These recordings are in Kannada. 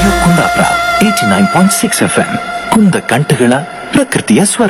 Radio Kundapura eighty nine point six F M ಕುಂದ ಕಂಠಗಳ ಪ್ರಕೃತಿಯ ಸ್ವರ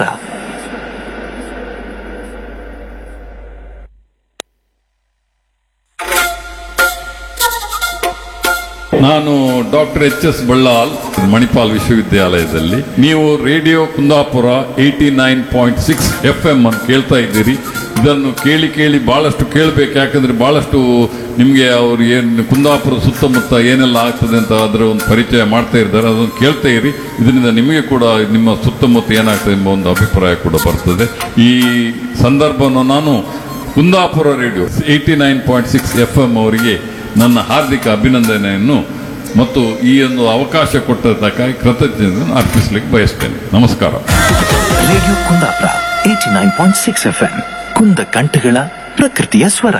ನಾನು doctor H S Ballal Manipal ವಿಶ್ವವಿದ್ಯಾಲಯದಲ್ಲಿ ನೀವು radio Kundapura eighty nine point six F M ಅನ್ನು ಕೇಳ್ತಾ ಇದ್ದೀರಿ ಇದನ್ನು ಕೇಳಿ ಕೇಳಿ ಬಹಳಷ್ಟು ಕೇಳಬೇಕು ಯಾಕಂದ್ರೆ ಬಹಳಷ್ಟು ನಿಮಗೆ ಅವ್ರು ಏನು ಕುಂದಾಪುರ ಸುತ್ತಮುತ್ತ ಏನೆಲ್ಲ ಆಗ್ತದೆ ಅಂತ ಅದರ ಒಂದು ಪರಿಚಯ ಮಾಡ್ತಾ ಇದ್ದಾರೆ ಅದನ್ನು ಕೇಳ್ತಾ ಇರಿ ಇದರಿಂದ ನಿಮಗೆ ಕೂಡ ನಿಮ್ಮ ಸುತ್ತಮುತ್ತ ಏನಾಗ್ತದೆ ಎಂಬ ಒಂದು ಅಭಿಪ್ರಾಯ ಕೂಡ ಬರ್ತದೆ ಈ ಸಂದರ್ಭವನ್ನು ನಾನು Kundapura radio eighty nine point six F M ಅವರಿಗೆ ನನ್ನ ಹಾರ್ದಿಕ ಅಭಿನಂದನೆಯನ್ನು ಮತ್ತು ಈ ಒಂದು ಅವಕಾಶ ಕೊಟ್ಟದ್ದಕ್ಕಾಗಿ ಕೃತಜ್ಞತೆಯನ್ನು ಅರ್ಪಿಸಲಿಕ್ಕೆ ಬಯಸ್ತೇನೆ ನಮಸ್ಕಾರ radio Kundapura eighty nine point six F M ಕುಂದ ಕಂಠಗಳ ಪ್ರಕೃತಿಯ ಸ್ವರ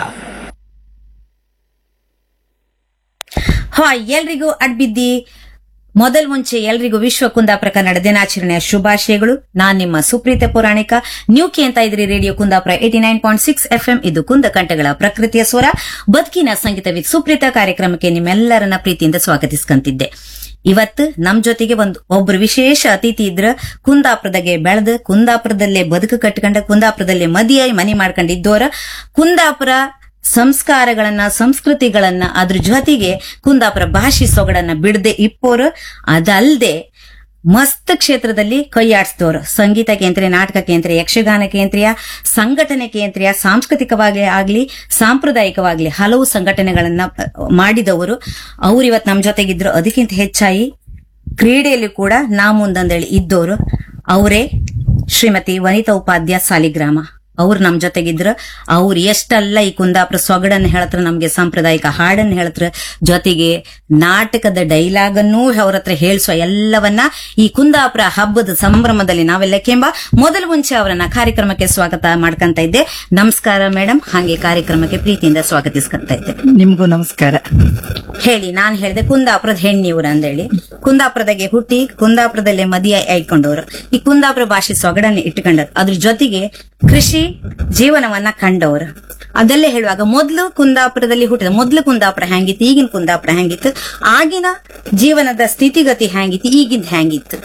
ಹಾಯ್ ಎಲ್ರಿಗೂ ಅಡ್ಬಿದ್ದಿ ಮೊದಲ್ ಮುಂಚೆ ಎಲ್ರಿಗೂ ವಿಶ್ವ ಕುಂದಾಪುರ ಕನ್ನಡ ದಿನಾಚರಣೆಯ ಶುಭಾಶಯಗಳು ನಾನ್ ನಿಮ್ಮ ಸುಪ್ರೀತ ಪೌರಾಣಿಕ ನೀವು ಕೇಳ್ತಾ ಇದ್ರಿ radio Kundapura eighty nine point six FM ಇದು ಕುಂದ ಕಂಠಗಳ ಪ್ರಕೃತಿಯ ಸ್ವರ ಬದುಕಿನ ಸಂಗೀತವಿದ್ ಸುಪ್ರೀತ ಕಾರ್ಯಕ್ರಮಕ್ಕೆ ನಿಮ್ಮೆಲ್ಲರನ್ನ ಪ್ರೀತಿಯಿಂದ ಸ್ವಾಗತಿಸ್ಕಂತಿದ್ದೆ ಇವತ್ತು ನಮ್ ಜೊತೆಗೆ ಒಂದು ಒಬ್ರು ವಿಶೇಷ ಅತಿಥಿ ಇದ್ರ ಕುಂದಾಪುರದಾಗೆ ಬೆಳೆದು ಕುಂದಾಪುರದಲ್ಲೇ ಬದುಕು ಕಟ್ಕೊಂಡ ಕುಂದಾಪುರದಲ್ಲೇ ಮದಿಯಾಗಿ ಮನೆ ಮಾಡ್ಕೊಂಡಿದ್ದೋರ ಕುಂದಾಪುರ ಸಂಸ್ಕಾರಗಳನ್ನ ಸಂಸ್ಕೃತಿಗಳನ್ನ ಅದ್ರ ಜೊತೆಗೆ ಕುಂದಾಪುರ ಭಾಷೆ ಸೊಗಡನ್ನ ಬಿಡದೆ ಇಪ್ಪೋರು ಅದಲ್ದೆ ಮಸ್ತ್ ಕ್ಷೇತ್ರದಲ್ಲಿ ಕೈಯಾಡಿಸಿದವರು ಸಂಗೀತ ಕೇಂದ್ರ ನಾಟಕ ಕೇಂದ್ರ ಯಕ್ಷಗಾನ ಕೇಂದ್ರೀಯ ಸಂಘಟನೆ ಕೇಂದ್ರೀಯ ಸಾಂಸ್ಕೃತಿಕವಾಗಿ ಆಗ್ಲಿ ಸಾಂಪ್ರದಾಯಿಕವಾಗ್ಲಿ ಹಲವು ಸಂಘಟನೆಗಳನ್ನ ಅಹ್, ಮಾಡಿದವರು ಅವ್ರು ಇವತ್ತು ನಮ್ ಜೊತೆಗಿದ್ರು ಅದಕ್ಕಿಂತ ಹೆಚ್ಚಾಗಿ ಕ್ರೀಡೆಯಲ್ಲಿ ಕೂಡ ನಾ ಮುಂದಂದೇಳಿ ಇದ್ದವರು ಅವರೇ ಶ್ರೀಮತಿ ವನಿತಾ ಉಪಾಧ್ಯಾಯ ಸಾಲಿಗ್ರಾಮ ಅವ್ರು ನಮ್ ಜೊತೆಗಿದ್ರ ಅವ್ರು ಎಷ್ಟಲ್ಲ ಈ ಕುಂದಾಪುರ ಸೊಗಡನ್ನ ಹೇಳ್ತಾರ ನಮ್ಗೆ ಸಾಂಪ್ರದಾಯಿಕ ಹಾಡನ್ನ ಹೇಳ್ತಾರ ಜೊತೆಗೆ ನಾಟಕದ ಡೈಲಾಗ್ ಅನ್ನೂ ಅವ್ರ ಹತ್ರ ಹೇಳ್ಸುವ ಎಲ್ಲವನ್ನ ಈ ಕುಂದಾಪುರ ಹಬ್ಬದ ಸಂಭ್ರಮದಲ್ಲಿ ನಾವೆಲ್ಲ ಕೆಂಬ ಮೊದಲು ಮುಂಚೆ ಅವರನ್ನ ಕಾರ್ಯಕ್ರಮಕ್ಕೆ ಸ್ವಾಗತ ಮಾಡ್ಕಂತ ಇದ್ದೆ ನಮಸ್ಕಾರ ಮೇಡಮ್ ಹಾಗೆ ಕಾರ್ಯಕ್ರಮಕ್ಕೆ ಪ್ರೀತಿಯಿಂದ ಸ್ವಾಗತಿಸ್ಕಂತ ಇದ್ದೆ ನಿಮ್ಗೂ ನಮಸ್ಕಾರ ಹೇಳಿ ನಾನ್ ಹೇಳಿದೆ ಕುಂದಾಪುರದ ಹೆಣ್ಣಿವ್ರು ಅಂದೇಳಿ ಕುಂದಾಪುರದಾಗೆ ಹುಟ್ಟಿ ಕುಂದಾಪುರದಲ್ಲೇ ಮದಿಯ ಆಯ್ಕೊಂಡವ್ರು ಈ ಕುಂದಾಪುರ ಭಾಷೆ ಸೊಗಡನ್ನ ಇಟ್ಕೊಂಡರು ಅದ್ರ ಜೊತೆಗೆ ಕೃಷಿ ಜೀವನವನ್ನ ಕಂಡವರು ಅದೆಲ್ಲ ಹೇಳುವಾಗ ಮೊದ್ಲು ಕುಂದಾಪುರದಲ್ಲಿ ಹುಟ್ಟಿದ ಮೊದ್ಲು ಕುಂದಾಪುರ ಹೆಂಗಿತ್ತು ಈಗಿನ ಕುಂದಾಪುರ ಹೆಂಗಿತ್ತು ಆಗಿನ ಜೀವನದ ಸ್ಥಿತಿಗತಿ ಹೆಂಗಿತ್ತು ಈಗಿನ ಹೆಂಗಿತ್ತು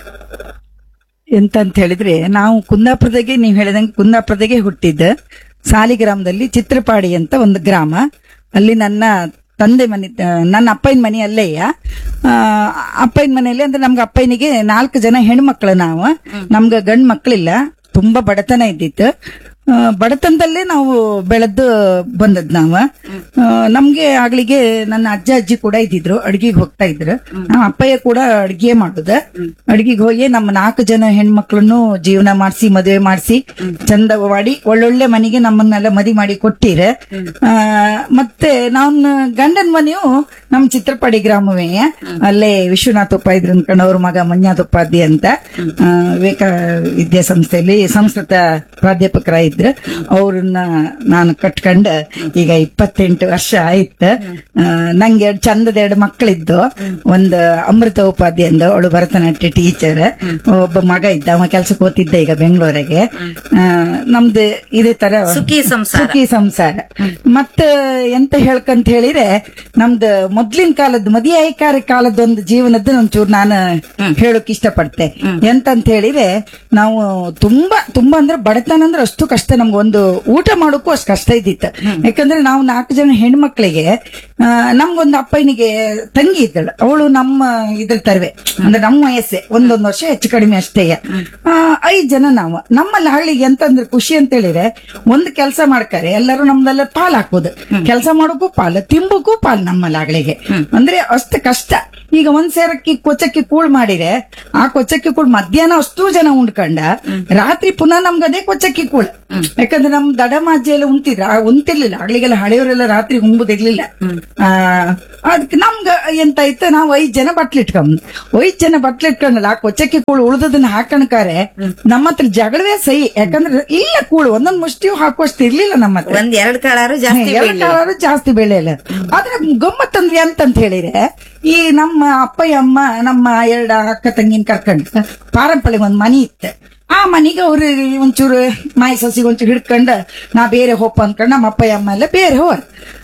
ಎಂತ ಅಂತ ಹೇಳಿದ್ರೆ ನಾವು ಕುಂದಾಪುರದಾಗೆ ನೀವು ಹೇಳಿದಂಗೆ ಕುಂದಾಪುರದಾಗೆ ಹುಟ್ಟಿದ್ದ ಸಾಲಿಗ್ರಾಮದಲ್ಲಿ ಚಿತ್ರಪಾಡಿ ಅಂತ ಒಂದು ಗ್ರಾಮ ಅಲ್ಲಿ ನನ್ನ ತಂದೆ ಮನೆ ಆ, ನನ್ನ ಅಪ್ಪನ ಮನೆ ಅಲ್ಲೇಯ ಅಪ್ಪನ ಮನೆಯಲ್ಲಿ ಅಂದ್ರೆ ನಮ್ಗೆ ಅಪ್ಪನಿಗೆ ನಾಲ್ಕು ಜನ ಹೆಣ್ಮಕ್ಳು ನಾವು ನಮ್ಗೆ ಗಂಡ್ ಮಕ್ಳಿಲ್ಲ ತುಂಬಾ ಬಡತನ ಇದ್ದಿತ್ತು ಆ, ಬಡತನದಲ್ಲೇ ನಾವು ಬೆಳೆದು ಬಂದದ್ ನಾವು ಆ, ನಮ್ಗೆ ಆಗ್ಲಿಗೆ ನನ್ನ ಅಜ್ಜ ಅಜ್ಜಿ ಕೂಡ ಇದ್ದಿದ್ರು ಅಡ್ಗಿಗೆ ಹೋಗ್ತಾ ಇದ್ರು ನಮ್ಮ ಅಪ್ಪಯ್ಯ ಕೂಡ ಅಡ್ಗೆ ಮಾಡುದ ಅಡ್ಗಿಗೆ ಹೋಗಿ ನಮ್ಮ ನಾಲ್ಕು ಜನ ಹೆಣ್ಮಕ್ಳನ್ನು ಜೀವನ ಮಾಡಿಸಿ ಮದುವೆ ಮಾಡಿಸಿ ಚಂದ ಮಾಡಿ ಒಳ್ಳೊಳ್ಳೆ ಮನೆಗೆ ನಮ್ಮನ್ನೆಲ್ಲ ಮದಿ ಮಾಡಿ ಕೊಟ್ಟಿರ ಆ, ಮತ್ತೆ ನಾನು ಗಂಡನ ಮನೆಯು ನಮ್ ಚಿತ್ರಪಾಡಿ ಗ್ರಾಮವೇ ಅಲ್ಲೇ ವಿಶ್ವನಾಥ್ ಉಪಾಧ್ಯ ಅನ್ಕೊಂಡವ್ರ ಮಗ ಮಂಜಾತ್ ಉಪಾಧ್ಯ ಅಂತ ಆ, ವಿವೇಕ ವಿದ್ಯಾಸಂಸ್ಥೆಯಲ್ಲಿ ಸಂಸ್ಕೃತ ಪ್ರಾಧ್ಯಾಪಕರಾಗಿದ್ರು ಅವ್ರನ್ನ ನಾನು ಕಟ್ಕೊಂಡ ಈಗ ಇಪ್ಪತ್ತೆಂಟು ವರ್ಷ ಆಯ್ತು ಆ, ನಂಗೆ ಎರಡು ಚಂದದ ಎರಡು ಮಕ್ಕಳಿದ್ದು ಒಂದು ಅಮೃತ ಉಪಾಧ್ಯ ಅಂದ ಅವಳು ಭರತನಾಟ್ಯ ಟೀಚರ್ ಒಬ್ಬ ಮಗ ಇದ್ದ ಅವ ಕೆಲ್ಸಕ್ಕೆ ಓದ್ತಿದ್ದ ಈಗ ಬೆಂಗಳೂರಿಗೆ ಆ, ನಮ್ದು ಇದೇ ತರ ಸುಖಿ ಸಂಸಾರ. ಸುಖಿ ಸಂಸಾರ ಮತ್ತ ಎಂತ ಹೇಳ್ಕಂತ ಹೇಳಿದ್ರೆ ನಮ್ದು ಮೊದ್ಲಿನ ಕಾಲದ ಮದಿಯಾಯಿಕಾರ ಕಾಲದ ಒಂದು ಜೀವನದ್ದು ಒಂಚೂರು ನಾನು ಹೇಳಕ್ ಇಷ್ಟಪಡ್ತೆ ಎಂತಂತ ಹೇಳಿದ್ರೆ ನಾವು ತುಂಬಾ ತುಂಬಾ ಅಂದ್ರೆ ಬಡತನ ಅಂದ್ರೆ ಅಷ್ಟು ಕಷ್ಟ ನಮ್ಗೆ ಒಂದು ಊಟ ಮಾಡೋಕ್ಕೂ ಅಷ್ಟು ಕಷ್ಟ ಇದ್ದಿತ್ತು ಯಾಕಂದ್ರೆ ನಾವು ನಾಲ್ಕು ಜನ ಹೆಣ್ಮಕ್ಳಿಗೆ ಆ, ನಮ್ಗೊಂದು ಅಪ್ಪನಿಗೆ ತಂಗಿ ಇದ್ದಳು ಅವಳು ನಮ್ಮ ಇದ್ರ ತರವೆ ಅಂದ್ರೆ ನಮ್ಮ ವಯಸ್ಸೆ ಒಂದೊಂದು ವರ್ಷ ಹೆಚ್ಚು ಕಡಿಮೆ ಅಷ್ಟೇ ಆ, ಐದ್ ಜನ ನಾವು ನಮ್ಮಲ್ಲಿ ಹಳ್ಳಿಗೆ ಎಂತಂದ್ರೆ ಖುಷಿ ಅಂತ ಹೇಳಿದ್ರೆ ಒಂದು ಕೆಲಸ ಮಾಡ್ತಾರೆ ಎಲ್ಲರೂ ನಮ್ದೆಲ್ಲ ಪಾಲ್ ಹಾಕೋದು ಕೆಲಸ ಮಾಡೋಕ್ಕೂ ಪಾಲು ತಿಂಬಕ್ಕೂ ಪಾಲ್ ನಮ್ಮಲ್ಲಿ ಹಳ್ಳಿಗೆ ಅಂದ್ರೆ ಅಷ್ಟು ಕಷ್ಟ ಈಗ ಒಂದ್ ಸೇರಕ್ಕಿ ಕೊಚ್ಚಕ್ಕಿ ಕೂಳ್ ಮಾಡಿದ್ರೆ ಆ ಕೊಚ್ಚಕ್ಕಿ ಕೂಳ್ ಮಧ್ಯಾಹ್ನ ಅಷ್ಟು ಜನ ಉಂಡ್ಕಂಡ ರಾತ್ರಿ ಪುನಃ ನಮ್ಗೆ ಅದೇ ಕೊಚ್ಚಕ್ಕಿ ಕೂಳ್ ಯಾಕಂದ್ರೆ ನಮ್ ದಡಮಾಜಿ ಎಲ್ಲ ಉಂತಿದ್ರ ಆ ಉಂತಿರ್ಲಿಲ್ಲ ಹಳ್ಳಿಗೆಲ್ಲ ಹಳೆಯವರೆಲ್ಲ ರಾತ್ರಿ ಉಂಬುದಿರ್ಲಿಲ್ಲ ಆ ಅದಕ್ಕೆ ನಮ್ಗ ಎಂತ ಇತ್ತು ನಾವು ಐದ್ ಜನ ಬಟ್ಲಿಟ್ಕೊಂಡ್ ಐದ್ ಜನ ಬಟ್ಲಿಟ್ಕೊಂಡಲ್ಲ ಆ ಕೊಚ್ಚಕ್ಕಿ ಕೂಳು ಉಳ್ದದನ್ನ ಹಾಕಣಕಾರೆ ನಮ್ಮ ಹತ್ರ ಜಗಳವೇ ಸಹಿ ಯಾಕಂದ್ರೆ ಇಲ್ಲ ಕೂಳು ಒಂದೊಂದ್ ಮುಷ್ಟಿಯು ಹಾಕುವಷ್ಟು ಇರ್ಲಿಲ್ಲ ನಮ್ಮ ಹತ್ರ ಒಂದ್ ಎರಡ್ ಕಾಳಾರು ಜಾಸ್ತಿ ಎರಡು ಬೀಳ್ಲಿಲ್ಲ. ಕಾಲಾರು ಜಾಸ್ತಿ ಬೆಳೆ ಇಲ್ಲ ಆದ್ರೆ ಗಮ್ಮತ್ತಂದ್ರೆ ಎಂತಂತ ಹೇಳಿದ್ರೆ ಈ ನಮ್ಮ ಅಪ್ಪಯ್ಯ ಅಮ್ಮ ನಮ್ಮ ಎರಡು ಅಕ್ಕ ತಂಗಿನ ಕರ್ಕೊಂಡು ಪಾರಂಪಳ್ಳಿ ಒಂದ್ ಮನಿ ಇತ್ತು ಆ ಮನಿಗೆ ಅವ್ರು ಒಂಚೂರು ಮಾಯಿ ಸಸಿಗೆ ಒಂಚೂರು ಹಿಡ್ಕೊಂಡು ನಾ ಬೇರೆ ಹೋಪ ಅನ್ಕೊಂಡು ನಮ್ಮ ಅಪ್ಪಯ್ಯ ಅಮ್ಮ ಎಲ್ಲ ಬೇರೆ ಹೋರ್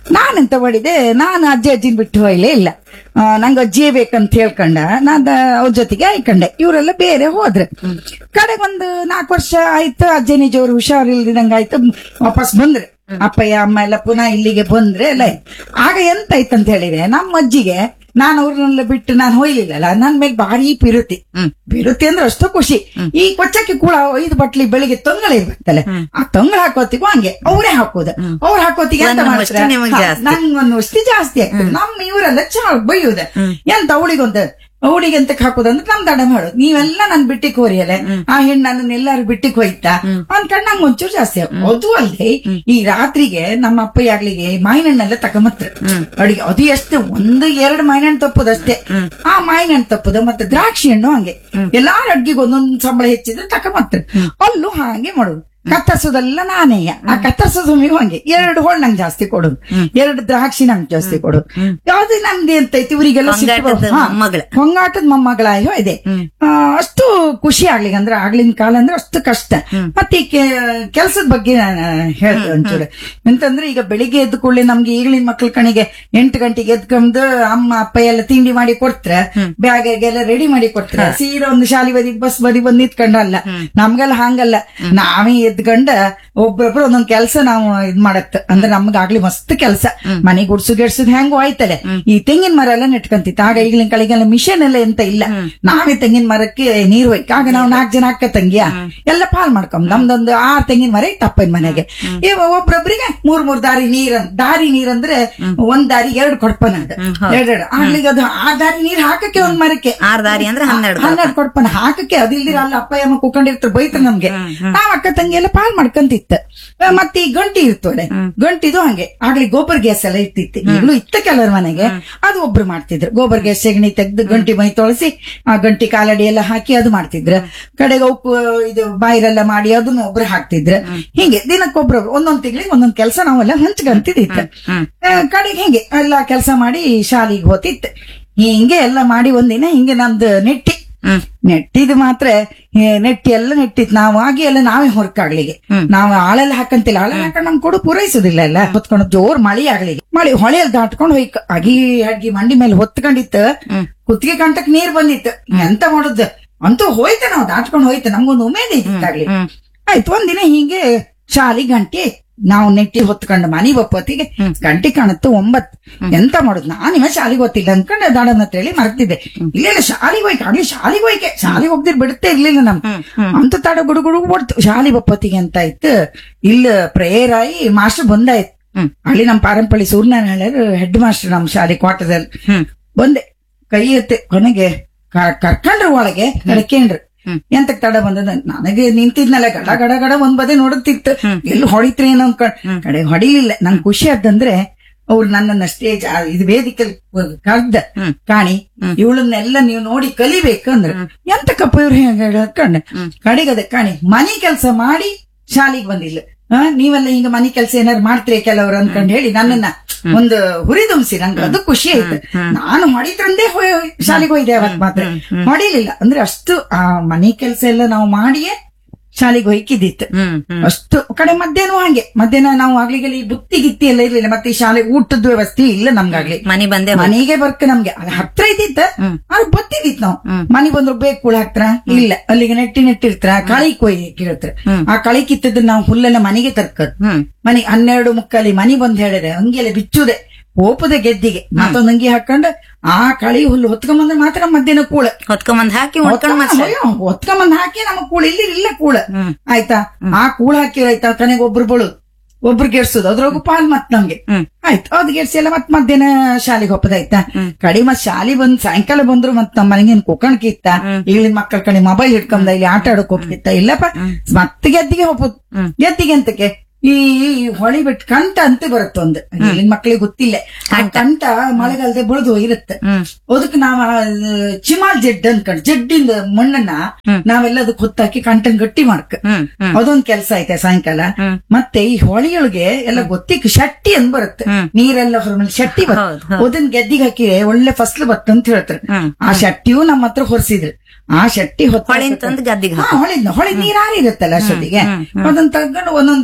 ನಾನೆಂತ ಮಾಡಿದೆ ನಾನು ಅಜ್ಜಿ ಅಜ್ಜಿನ ಬಿಟ್ಟು ಹೋಗ್ಲೇ ಇಲ್ಲ ಆ, ನಂಗೆ ಅಜ್ಜಿಯೇ ಬೇಕಂತ ಹೇಳ್ಕೊಂಡ ನಾನು ಅವ್ರ ಜೊತೆಗೆ ಆಯ್ಕೊಂಡೆ ಇವರೆಲ್ಲ ಬೇರೆ ಹೋದ್ರೆ ಕಡೆಗೊಂದು ನಾಲ್ಕು ವರ್ಷ ಆಯ್ತು ಅಜ್ಜಿ ನಿಜವ್ರು ಹುಷಾರಿಲ್ದಂಗ ಆಯ್ತು ವಾಪಸ್ ಬಂದ್ರೆ ಅಪ್ಪಯ್ಯ ಅಮ್ಮ ಎಲ್ಲ ಪುನಃ ಇಲ್ಲಿಗೆ ಬಂದ್ರೆ ಎಲ್ಲ ಆಯ್ತು. ಆಗ ಎಂತ ಆಯ್ತಂತ ಹೇಳಿದ್ರೆ ನಮ್ಮ ಅಜ್ಜಿಗೆ ನಾನು ಅವ್ರನ್ನೆಲ್ಲ ಬಿಟ್ಟು ನಾನು ಹೋಯ್ಲಿಲ್ಲಲ್ಲ ನನ್ ಮೇಲೆ ಭಾರಿ ಪಿರುತಿ ಪಿರುತಿ ಅಂದ್ರೆ ಅಷ್ಟು ಖುಷಿ ಈ ಕೊಚ್ಚಕ್ಕೆ ಕೂಡ ಐದು ಬಟ್ಲಿ ಬೆಳಿಗ್ಗೆ ತೊಂಗಳ ಇರ್ಬೇಕಲ್ಲ ಆ ತೊಂಗಳ ಹಾಕೋತಿಗೂ ಹಂಗೆ ಅವರೇ ಹಾಕೋದು ಅವ್ರು ಹಾಕೋತಿಗೆ ಎಂತ ಒಂದು ವಸ್ತು ನಿಮಗೆ ಮಾಡ್ತಾರೆ ಜಾಸ್ತಿ. ನಂಗೊಂದು ವಸ್ತಿ ಜಾಸ್ತಿ ಆಗ್ತದೆ ನಮ್ಮ ಇವರೆಲ್ಲ ಚಾ ಬೈಯುದ ಎಂತ ಅವಳಿಗೊಂದು ಅವಳಿಗೆ ಎಂತಕ್ ಹಾಕೋದಂದ್ರೆ ನಮ್ ದಡ ಮಾಡೋದು ನೀವೆಲ್ಲ ನನ್ ಬಿಟ್ಟಿಕ್ ಹೋರಿಯಲ್ಲ ಆ ಹೆಣ್ಣು ನನ್ನ ಎಲ್ಲಾರು ಬಿಟ್ಟಿಕ್ ಹೋಯ್ತಾ ಅನ್ಕೊಂಡ್ ನಂಗೆ ಒಂಚೂರು ಜಾಸ್ತಿ ಆಗ್- ಅದು ಅಲ್ಲದೆ ಈ ರಾತ್ರಿಗೆ ನಮ್ಮ ಅಪ್ಪ ಆಗ್ಲಿಗೆ ಮಾವಿನಣ್ಣೆಲ್ಲ ತಕೊಂಬತ್ತಾರೆ ಅಡಿಗೆ ಅದು ಎಷ್ಟು ಒಂದು ಎರಡು ಮಾವಿನಣ್ಣು ತಪ್ಪುದಷ್ಟೇ ಆ ಮಾವಿನಣ್ಣು ತಪ್ಪುದ ಮತ್ತೆ ದ್ರಾಕ್ಷಿ ಹಣ್ಣು ಹಂಗೆ ಎಲ್ಲಾರ ಅಡ್ಗಿಗೆ ಒಂದೊಂದ್ ಸಂಬಳ ಹೆಚ್ಚಿದ್ರೆ ತಕೊಂಬತ್ತಾರೆ ಅಲ್ಲೂ ಹಾಗೆ ಮಾಡುದು ಕತ್ತರಿಸೋದೆಲ್ಲ ನಾನೇ ಆ ಕತ್ತರಿಸೋದು ನೀವು ಹಂಗೆ ಎರಡು ಹೋಳ್ ನಂಗೆ ಜಾಸ್ತಿ ಕೊಡೋದು ಎರಡು ದ್ರಾಕ್ಷಿ ನಂಗೆ ಜಾಸ್ತಿ ಕೊಡೋದು ಯಾವ್ದು ನಮ್ದು ಎಂತ ಐತಿ ಇವರಿಗೆಲ್ಲ ಸಿಟ್ಟು ಬರೋದು. ಕೊಂಗಾಟದ ಹಾ, ಮೊಮ್ಮಗಳ. ಕೊಂಗಾಟದ ಮೊಮ್ಮಗಳಾಯೋ ಇದೆ ಆ, ಅಷ್ಟು ಖುಷಿ ಆಗ್ಲಿಕ್ಕೆ ಅಂದ್ರೆ ಆಗ್ಲಿನ ಕಾಲ ಅಂದ್ರೆ ಅಷ್ಟು ಕಷ್ಟ ಮತ್ತೆ ಈ ಕೆಲಸದ ಬಗ್ಗೆ ನಾನು ಹೇಳ್ತೇನೆ ಒಂಚೂರು ಎಂತಂದ್ರೆ ಈಗ ಬೆಳಿಗ್ಗೆ ಎದ್ದು ಕೂಡಲೇ ನಮ್ಗೆ ಈಗಳಿನ ಮಕ್ಳ ಕಣಿಗೆ ಎಂಟು ಗಂಟೆಗೆ ಎದ್ಕೊಂಡು ಅಮ್ಮ ಅಪ್ಪ ಎಲ್ಲ ತಿಂಡಿ ಮಾಡಿ ಕೊಡ್ತಾರೆ ಬ್ಯಾಗ್ ಎಲ್ಲ ರೆಡಿ ಮಾಡಿ ಕೊಡ್ತಾರೆ ಸೀದಾ ಒಂದು ಶಾಲಿ ಬದಿ ಬಸ್ ಬದಿ ಬಂದ್ ನಿಂತ್ಕೊಂಡಲ್ಲ ನಮ್ಗೆಲ್ಲ ಹಂಗಲ್ಲ ನಾವೇ ಎದ್ಕೊಂಡ ಒಬ್ಬೊಬ್ರು ಒಂದೊಂದ್ ಕೆಲಸ ನಾವು ಇದ್ ಮಾಡತ್ ಅಂದ್ರೆ ನಮ್ಗಾಗ್ಲಿ ಮಸ್ತ್ ಕೆಲಸ ಮನೆ ಗುಡ್ಸು ಗೆಡ್ಸುದ್ ಹೆಂಗೋ ಆಯ್ತಲೆ ಈ ತೆಂಗಿನ ಮರ ಎಲ್ಲ ನೆಟ್ಕಂತಿತ್ತು ಆಗ ಈಗಿನ ಕಳಿಗೆಲ್ಲ ಮಿಷನ್ ಎಲ್ಲ ಎಂತ ಇಲ್ಲ ನಾವೇ ತೆಂಗಿನ ಮರಕ್ಕೆ ನೀರ್ ಹೋಯ್ಕ ಆಗ ನಾವು ನಾಲ್ಕು ಜನ ಅಕ್ಕ ತಂಗಿಯ ಎಲ್ಲ ಪಾಲ್ ಮಾಡ್ಕೊಂಡ್ ನಮ್ದೊಂದು ಆರ್ ತೆಂಗಿನ ಮರ ಇತ್ತು ಅಪ್ಪನ ಮನೆಗೆ ಇವ ಒಬ್ರೊಬ್ರಿಗೆ ಮೂರ್ ಮೂರ್ ದಾರಿ ನೀರ್ ಅಂತ- ದಾರಿ ನೀರ್ ಅಂದ್ರೆ ಒಂದ್ ದಾರಿ ಎರಡು ಕೊಡ್ಪನ ಅದು ಎರಡೆರಡು ಆಗ್ಲಿಗೆ ಅದು ಆ ದಾರಿ ನೀರ್ ಹಾಕಕ್ಕೆ ಒಂದ್ ಮರಕ್ಕೆ ಆರ್ ದಾರಿ ಅಂದ್ರೆ ಹನ್ನೆರಡು ಹನ್ನೆರಡು ಕೊಡ್ಪನ ಹಾಕಕ್ಕೆ ಅದಿಲ್ದಿರ ಅಲ್ಲಿ ಅಪ್ಪ ಅಮ್ಮ ಕೂಕೊಂಡಿರ್ತಾರೆ ಬೈತಾರೆ ನಮ್ಗೆ ನಾವ್ ಅಕ್ಕ ತಂಗಿ ಎಲ್ಲ ಪಾಲ್ ಮಾಡ್ಕಂತಿತ್ತ ಆ, ಮತ್ತೆ ಈ ಗಂಟಿ ಇರ್ತೋಡೆ ಗಂಟಿದು ಹಂಗೆ ಆಗ್ಲಿ ಗೋಬರ್ ಗ್ಯಾಸ್ ಎಲ್ಲ ಇರ್ತಿತ್ತು ಈಗಲೂ ಇತ್ತ ಕೆಲವ್ರ ಮನೆಗೆ ಅದು ಒಬ್ರು ಮಾಡ್ತಿದ್ರು ಗೋಬರ್ ಗ್ಯಾಸ್ ಸೆಗಣಿ ತೆಗ್ದು ಗಂಟಿ ಮೈ ತೊಳಸಿ ಆ ಗಂಟಿ ಕಾಲಡಿ ಎಲ್ಲ ಹಾಕಿ ಅದು ಮಾಡ್ತಿದ್ರು ಕಡೆಗೆ ಉಪ್ಪು ಇದು ಬಾಯಿರೆಲ್ಲ ಮಾಡಿ ಅದನ್ನ ಒಬ್ರು ಹಾಕ್ತಿದ್ರು ಹಿಂಗೆ ದಿನಕ್ಕೊಬ್ರು ಒಂದೊಂದ್ ತಿಂಗಳಿಗೆ ಒಂದೊಂದ್ ಕೆಲಸ ನಾವೆಲ್ಲ ಹಂಚ್ಕಂತಿದ್ದಿತ್ತು ಆ, ಕಡೆಗೆ ಹಿಂಗೆ ಎಲ್ಲ ಕೆಲಸ ಮಾಡಿ ಶಾಲಿಗೆ ಹೋತಿತ್ತು ಹಿಂಗೆ ಎಲ್ಲ ಮಾಡಿ ಒಂದಿನ ಹಿಂಗೆ ನಮ್ದು ನೆಟ್ಟಿ ನೆಟ್ಟಿದ್ ಮಾತ್ರ ಏ, ನೆಟ್ಟಿ ಎಲ್ಲ ನೆಟ್ಟಿತ್ ನಾವು ಆಗಿ ಎಲ್ಲ ನಾವೇ ಹೊರಕಾಗ್ಲಿಗೆ ನಾವು ಆಳೆಲ್ಲ ಹಾಕಂತಿಲ್ಲ ಆಳೆಲ್ಲ ಹಾಕೊಂಡ್ ನಮ್ ಕೊಡು ಪೂರೈಸುದಿಲ್ಲ ಎಲ್ಲ ಹೊತ್ಕೊಂಡು ಜೋರ್ ಮಳಿ ಆಗ್ಲಿಗೆ ಮಳಿ ಹೊಳೆಯಲ್ಲಿ ದಾಟ್ಕೊಂಡು ಹೋಯ್ಕ ಅಗಿ ಅಡ್ಗಿ ಮಂಡಿ ಮೇಲೆ ಹೊತ್ಕೊಂಡಿತ್ತು ಕುತ್ತಿಗೆ ಕಂಟಕ್ ನೀರ್ ಬಂದಿತ್ತು ಎಂತ ಮಾಡುದು ಅಂತೂ ಹೋಯ್ತು ನಾವು ದಾಟ್ಕೊಂಡು ಹೋಯ್ತು ನಮ್ಗೊಂದು ಉಮೇದ್ ಇದ್ದಾಗ್ಲಿ ಆಯ್ತು ಒಂದಿನ ಹಿಂಗೆ ಶಾಲಿ ಗಂಟೆ ನಾವು ನೆಟ್ಟಿ ಹೊತ್ಕೊಂಡು ಮನಿ ಬಪ್ಪತ್ತಿಗೆ ಗಂಟೆ ಕಾಣುತ್ತೆ ಒಂಬತ್ ಎಂತ ಮಾಡುದು ನಾನಿವ ಶಾಲಿಗೆ ಗೊತ್ತಿಲ್ಲ ಅನ್ಕೊಂಡು ದಾಡನ ಹತ್ರ ಹೇಳಿ ಮರ್ತಿದ್ದೆ ಇಲ್ಲ ಇಲ್ಲ ಶಾಲಿಗೆ ಹೋಯ್ಕೆ ಆಗ್ಲಿ ಶಾಲಿಗೆ ಹೋಯ್ಕೆ ಶಾಲಿಗೆ ಹೋಗ್ದಿರ್ ಬಿಡುತ್ತೆ ಇರ್ಲಿಲ್ಲ ನಮ್ ಅಂತ ತಡ ಗುಡು ಗುಡು ಓಡ್ತು ಶಾಲಿ ಬಪ್ಪತ್ತಿಗೆ ಅಂತ ಆಯ್ತು ಇಲ್ಲ ಪ್ರೇಯರ್ ಆಗಿ ಮಾಸ್ಟರ್ ಬಂದಾಯ್ತು ಅಲ್ಲಿ ನಮ್ ಪಾರಂಪಳಿ ಸೂರ್ಯನಾರಾಯಣ ಹೆಡ್ ಮಾಸ್ಟರ್ ನಮ್ ಶಾಲೆ ಕ್ವಾರ್ಟರ್ದಲ್ಲಿ ಬಂದೆ ಕೈ ಎತ್ತೆ ಕೊನೆಗೆ ಕ- ಕರ್ಕೊಂಡ್ರು ಒಳಗೆ ಕಡ್ಕೊಂಡ್ರು ಎಂತಕ್ ತಡ ಬಂದದ ನನಗೆ ನಿಂತಿದ್ನಲ್ಲ ಗಡ ಗಡ ಗಡ ಒಂದ್ ಬದೇ ನೋಡುತ್ತಿತ್ತು ಎಲ್ಲಿ ಹೊಡಿತ್ರಿ ಏನೋ ಅನ್ಕೊಂಡ್ ಕಡೆ ಹೊಡಿಲಿಲ್ಲ ನಂಗೆ ಖುಷಿ ಆದಂದ್ರೆ ಅವ್ರು ನನ್ನನ್ನ ಸ್ಟೇಜ್ ಇದು ವೇದಿಕೆ ಕರ್ದ ಕಾಣಿ ಇವಳನ್ನೆಲ್ಲ ನೀವು ನೋಡಿ ಕಲಿಬೇಕು ಅಂದ್ರೆ ಎಂತಕ್ಕಪ್ಪ ಇವ್ರು ಹೇಗೆ ಹೇಳ್ಕೊಂಡೆ ಕಡೆಗದೆ ಕಾಣಿ ಮನಿ ಕೆಲಸ ಮಾಡಿ ಶಾಲಿಗೆ ಬಂದಿಲ್ಲ ಆ, ನೀವೆಲ್ಲ ಹಿಂಗ ಮನಿ ಕೆಲಸ ಏನಾರು ಮಾಡ್ತೀರಿ ಕೆಲವ್ರು ಅನ್ಕೊಂಡ್ ಹೇಳಿ ನನ್ನನ್ನ ಒಂದು ಹುರಿದುಂಬಿಸಿ ನಂಗೆ ಅದು ಖುಷಿ ಆಯ್ತು ನಾನು ಹೊಡಿದ್ರಂದೇ ಶಾಲೆಗೆ ಹೋಯ್ದೆ ಅವತ್ ಮಾತ್ರ ಹೊಡಿಲಿಲ್ಲ ಅಂದ್ರೆ ಅಷ್ಟು ಆ ಮನೆ ಕೆಲಸ ಎಲ್ಲ ನಾವು ಮಾಡಿಯೇ ಶಾಲೆಗೆ ಹೊಯ್ಕಿದ್ದಿತ್ತು ಅಷ್ಟು ಕಡೆ ಮಧ್ಯಾಹ್ನ ಹಂಗೆ ಮಧ್ಯಾಹ್ನ ನಾವು ಆಗ್ಲಿಗೆಲ್ಲ ಈ ಬುತ್ತಿ ಗಿತ್ತಿ ಎಲ್ಲ ಇರ್ಲಿಲ್ಲ ಮತ್ತೆ ಈ ಶಾಲೆ ಊಟದ ವ್ಯವಸ್ಥೆ ಇಲ್ಲ ನಮ್ಗಾಗ್ಲಿ ಮನಿ ಬಂದೆ ಹೋಯ್ತು. ಮನೆಗೆ ಬರ್ಕ ನಮ್ಗೆ ಅದು ಹತ್ರ ಇದ್ದಿತ್ತ ಅದು ಬತ್ತಿದಿತ್ ನಾವು ಮನಿ ಬಂದ್ರು ಬೇಕು ಕೂಳ ಹಾಕ್ತಾರ ಇಲ್ಲ ಅಲ್ಲಿಗೆ ನೆಟ್ಟಿ ನೆಟ್ಟಿರ್ತಾರ ಕಳಿ ಕೊಯ್ ಕೇಳ್ತಾರ ಆ ಕಳಿ ಕಿತ್ತದ ನಾವು ಹುಲ್ಲೆಲ್ಲ ಮನೆಗೆ ತರ್ಕದ್ ಮನಿ ಹನ್ನೆರಡು ಮುಕ್ಕಲಿ ಮನಿ ಬಂದ್ ಹೇಳಿದ್ರೆ ಹಂಗೆಲ್ಲ ಬಿಚ್ಚುದೆ ಓಪದ ಗೆದ್ದಿಗೆ ಮತ್ತೊಂದ್ ಅಂಗಿ ಹಾಕೊಂಡು ಆ ಕಳಿ ಹುಲ್ಲು ಹೊತ್ಕೊಂಬಂದ್ರೆ ಮಾತ್ರ ಮಧ್ಯಾಹ್ನ ಕೂಳ ಹೊತ್ಕೊಂಬಂದ್ ಹಾಕಿ ಉಣ್ಕೊಂಡ್ ಮತ್ತೆ ಅಯ್ಯೋ, ಹೊತ್ಕೊಂಬಂದ್ ಹಾಕಿ ನಮ್ಮ ಕೂಳ ಇಲ್ಲಿ ಇಲ್ಲ ಕೂಳ ಆಯ್ತಾ ಆ ಕೂಳ ಹಾಕಿ ಆಯ್ತಾ ಕನೆಗೆ ಒಬ್ರು ಬಳು ಒಬ್ರು ಗೆಡ್ಸುದು ಅದ್ರೊಳಗೂ ಪಾಲ್ ಮತ್ ನಮ್ಗೆ ಆಯ್ತು ಅದ್ ಗೆಡ್ಸಿ ಎಲ್ಲ ಮತ್ ಮಧ್ಯಾಹ್ನ ಶಾಲೆಗೆ ಹೋಗ್ಬೋದಾಯ್ತಾ ಕಡಿ ಮತ್ ಶಾಲೆ ಬಂದ್ ಸಾಯಂಕಾಲ ಬಂದ್ರು ಮತ್ ನಮ್ಮ ಮನೆಗೆ ಕುಕ್ಕಣ್ಕಿ ಇತ್ತ ಈಗಿನ ಮಕ್ಕಳ ಕಡೆ ಮೊಬೈಲ್ ಹಿಡ್ಕೊಂಡ ಇಲ್ಲಿ ಆಟ ಆಡಕ್ ಹೋಗ್ತಿತ್ತ ಇಲ್ಲಪ್ಪ ಮತ್ತೆ ಗೆದ್ದಿಗೆ ಹೋಗ್ಬೋದು ಗೆದ್ದಿಗೆ ಅಂತಕ್ಕೆ ಈ ಈ ಹೊಳಿ ಬಿಟ್ಟು ಕಂಟ ಅಂತ ಬರುತ್ತೆ ಒಂದು ಇಲ್ಲಿನ ಮಕ್ಕಳಿಗೆ ಗೊತ್ತಿಲ್ಲ ಆ ಕಂಟ ಮಳೆಗಾಲದ ಬುಳಿದು ಇರುತ್ತೆ ಅದಕ್ಕೆ ನಾವ್ ಆ, ಚಿಮಾಲ್ ಜಡ್ ಅನ್ಕೊಂಡ್ ಜಡ್ಡಿಂದ ಮಣ್ಣನ್ನ ನಾವೆಲ್ಲ ಅದಕ್ಕೆ ಹೊತ್ತಾಕಿ ಕಂಟನ್ ಗಟ್ಟಿ ಮಾಡ್ಕ ಅದೊಂದ್ ಕೆಲ್ಸ ಐತೆ ಸಾಯಂಕಾಲ ಮತ್ತೆ ಈ ಹೊಳಿಯೊಳಗೆ ಎಲ್ಲ ಗೊತ್ತಿಕ್ ಶಟ್ಟಿ ಅಂತ ಬರುತ್ತೆ ನೀರೆಲ್ಲ ಹೊರಮೇಲೆ ಶಟ್ಟಿ ಬರುತ್ತೆ ಅದನ್ನ ಗೆದ್ದಿಗೆ ಹಾಕಿ ಒಳ್ಳೆ ಫಸ್ಲ್ ಬತ್ತ ಅಂತ ಹೇಳ್ತಾರೆ ಆ ಶಟ್ಟಿಯು ನಮ್ಮ ಹತ್ರ ಹೊರಿಸಿದ್ರು ಆ ಶಟ್ಟಿ ಹೊತ್ತ ಹೊಳಿನ್ ತಂದು ಗದ್ದಿಗೆ ಹಾ, ಹೊಳಿದ್ ಹೊಳಿದ್ ನೀರ್ ಆರಿರುತ್ತಲ್ಲ ಅಷ್ಟೊತ್ತಿಗೆ ಅದನ್ನ ತಗೊಂಡು ಒಂದೊಂದು ಹೆಡ್ಗಿ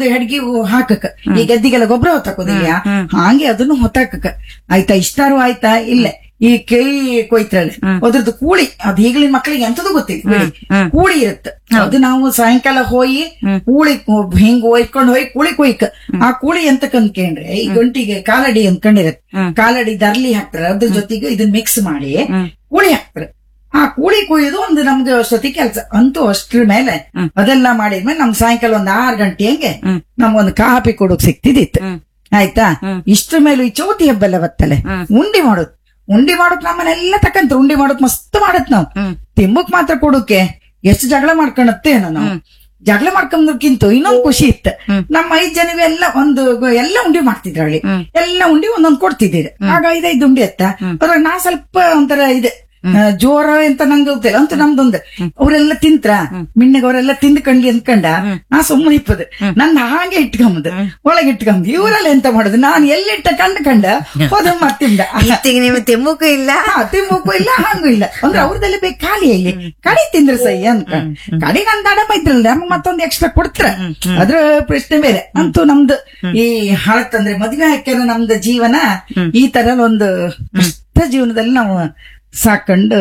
ಹಾಕಕ ಈ ಗದ್ದಿಗೆಲ್ಲ ಗೊಬ್ಬರ ಹೊತ್ತಾಕೋದಿಲ್ಲ ಹಾಗೆ ಅದನ್ನು ಹೊತ್ತಾಕಕ ಆಯ್ತಾ ಇಷ್ಟಾರು ಆಯ್ತಾ ಇಲ್ಲ ಈ ಕೇಳಿ ಕೊಯ್ತ್ರಲ್ಲ ಅದ್ರದ್ದು ಕೂಳಿ ಅದ್ ಈಗಲಿನ ಮಕ್ಕಳಿಗೆ ಎಂತದು ಗೊತ್ತಿಲ್ಲ ಬಿಡಿ. ಕೂಳಿ ಇರುತ್ತೆ ಅದು ನಾವು ಸಾಯಂಕಾಲ ಹೋಗಿ ಕೂಳಿ ಕೊ- ಹಿಂಗ್ ಒಯ್ಕೊಂಡ್ ಹೋಗಿ ಕೂಳಿ ಕೊಯ್ಕ ಆ ಕೂಳಿ ಎಂತ ಕಂದ್ಕೊಂಡ್ರೆ ಈ ಗಂಟಿಗೆ ಕಾಲಡಿ ಅಂದ್ಕೊಂಡಿರತ್ತೆ ಕಾಲಡಿ ದರ್ಲಿ ಹಾಕ್ತಾರೆ ಅದ್ರ ಜೊತೆಗೆ ಇದನ್ನ ಮಿಕ್ಸ್ ಮಾಡಿ ಕೂಳಿ ಹಾಕ್ತಾರೆ ಆ ಕೂಳಿ ಕುಯ್ಯೋದು ಒಂದು ನಮ್ಗೆ ಅಷ್ಟೊತ್ತಿ ಕೆಲಸ ಅಂತೂ ಅಷ್ಟ್ರ ಮೇಲೆ ಅದೆಲ್ಲ ಮಾಡಿದ್ಮೇಲೆ ನಮ್ ಸಾಯಂಕಾಲ ಒಂದ್ ಆರ್ ಗಂಟೆ ಹಂಗೆ ನಮ್ಗೊಂದು ಕಾಫಿ ಕೊಡೋಕ್ ಸಿಕ್ತಿದಿತ್ತು ಆಯ್ತಾ ಇಷ್ಟ್ರ ಮೇಲೂ ಈ ಚೌತಿ ಹಬ್ಬಲ್ಲ ಬತ್ತಲೆ ಉಂಡಿ ಮಾಡೋದು ಉಂಡಿ ಮಾಡೋಕ್ ನಮ್ಮನೆಲ್ಲ ತಕಂತ ಉಂಡಿ ಮಾಡೋಕ್ ಮಸ್ತ್ ಮಾಡತ್ ನಾವು ತಿಂಬುಕ್ ಮಾತ್ರ ಕೊಡೋಕೆ ಎಷ್ಟು ಜಗಳ ಮಾಡ್ಕೊಳತ್ತೇನೋ ನಾವು ಜಗಳ ಮಾಡ್ಕೊಂಡ್ಕಿಂತ ಇನ್ನೊಂದು ಖುಷಿ ಇತ್ತು ನಮ್ಮ ಐದ್ ಜನವೇ ಎಲ್ಲ ಒಂದು ಎಲ್ಲ ಉಂಡಿ ಮಾಡ್ತಿದ್ರಲ್ಲಿ ಎಲ್ಲ ಉಂಡಿ ಒಂದೊಂದ್ ಕೊಡ್ತಿದ್ದೀರಿ ಆಗ ಐದೈದು ಉಂಡಿ ಅತ್ತ ಅದ್ರಾಗ ನಾ ಸ್ವಲ್ಪ ಒಂಥರ ಇದೆ ಆ, ಜೋರ ಅಂತ ನಂಗೆ ಗೊತ್ತಿಲ್ಲ ಅಂತ ನಮ್ದೊಂದು ಅವರೆಲ್ಲ ತಿಂತ್ರ ಮಿಣ್ಣಗೆ ಅವರೆಲ್ಲ ತಿಂದ್ಕಂಡ್ಲಿ ಅಂದ್ಕಂಡ ನಾ ಸುಮ್ಮನೆ ಇಪ್ಪದು ನನ್ನ ಹಾಗೆ ಇಟ್ಕೊಂಬುದು ಒಳಗೆ ಇಟ್ಕೊಂಬುದು ಇವರೆಲ್ಲ ಎಂತ ಮಾಡುದು ನಾನು ಎಲ್ಲಿಟ್ಟ ಕಂಡು ಕಂಡ ಹೋದ ಮತ್ತಿಂದ ಇತ್ತಿಗೆ ನಿಮ್ಗೆ ತಿಮ್ಮಕ್ಕೂ ಇಲ್ಲ ತಿಮ್ಮಕ್ಕೂ ಇಲ್ಲ ಹಂಗೂ ಇಲ್ಲ ಅಂದ್ರೆ ಅವ್ರದೆಲ್ಲ ಬೇಕು ಖಾಲಿ ಇಲ್ಲಿ ಕಡಿ ತಿಂದ್ರೆ ಸೈ ಅಂತ ಕಡಿ ನನ್ ದಡಮ ಇದ್ರಲ್ಲ ನಮ್ಗೆ ಮತ್ತೊಂದು ಎಕ್ಸ್ಟ್ರಾ ಕೊಡ್ತಾರ ಅದ್ರ ಪ್ರಶ್ನೆ ಬೇರೆ ಅಂತೂ ನಮ್ದು ಈ ಹಾಳತ್ತಂದ್ರೆ ಮದ್ವೆ ಹಾಕ್ಯಾರ ನಮ್ದು ಜೀವನ ಈ ತರ ಒಂದು ಕಷ್ಟ ಜೀವನದಲ್ಲಿ ನಾವು ಸಾಕೊಂಡು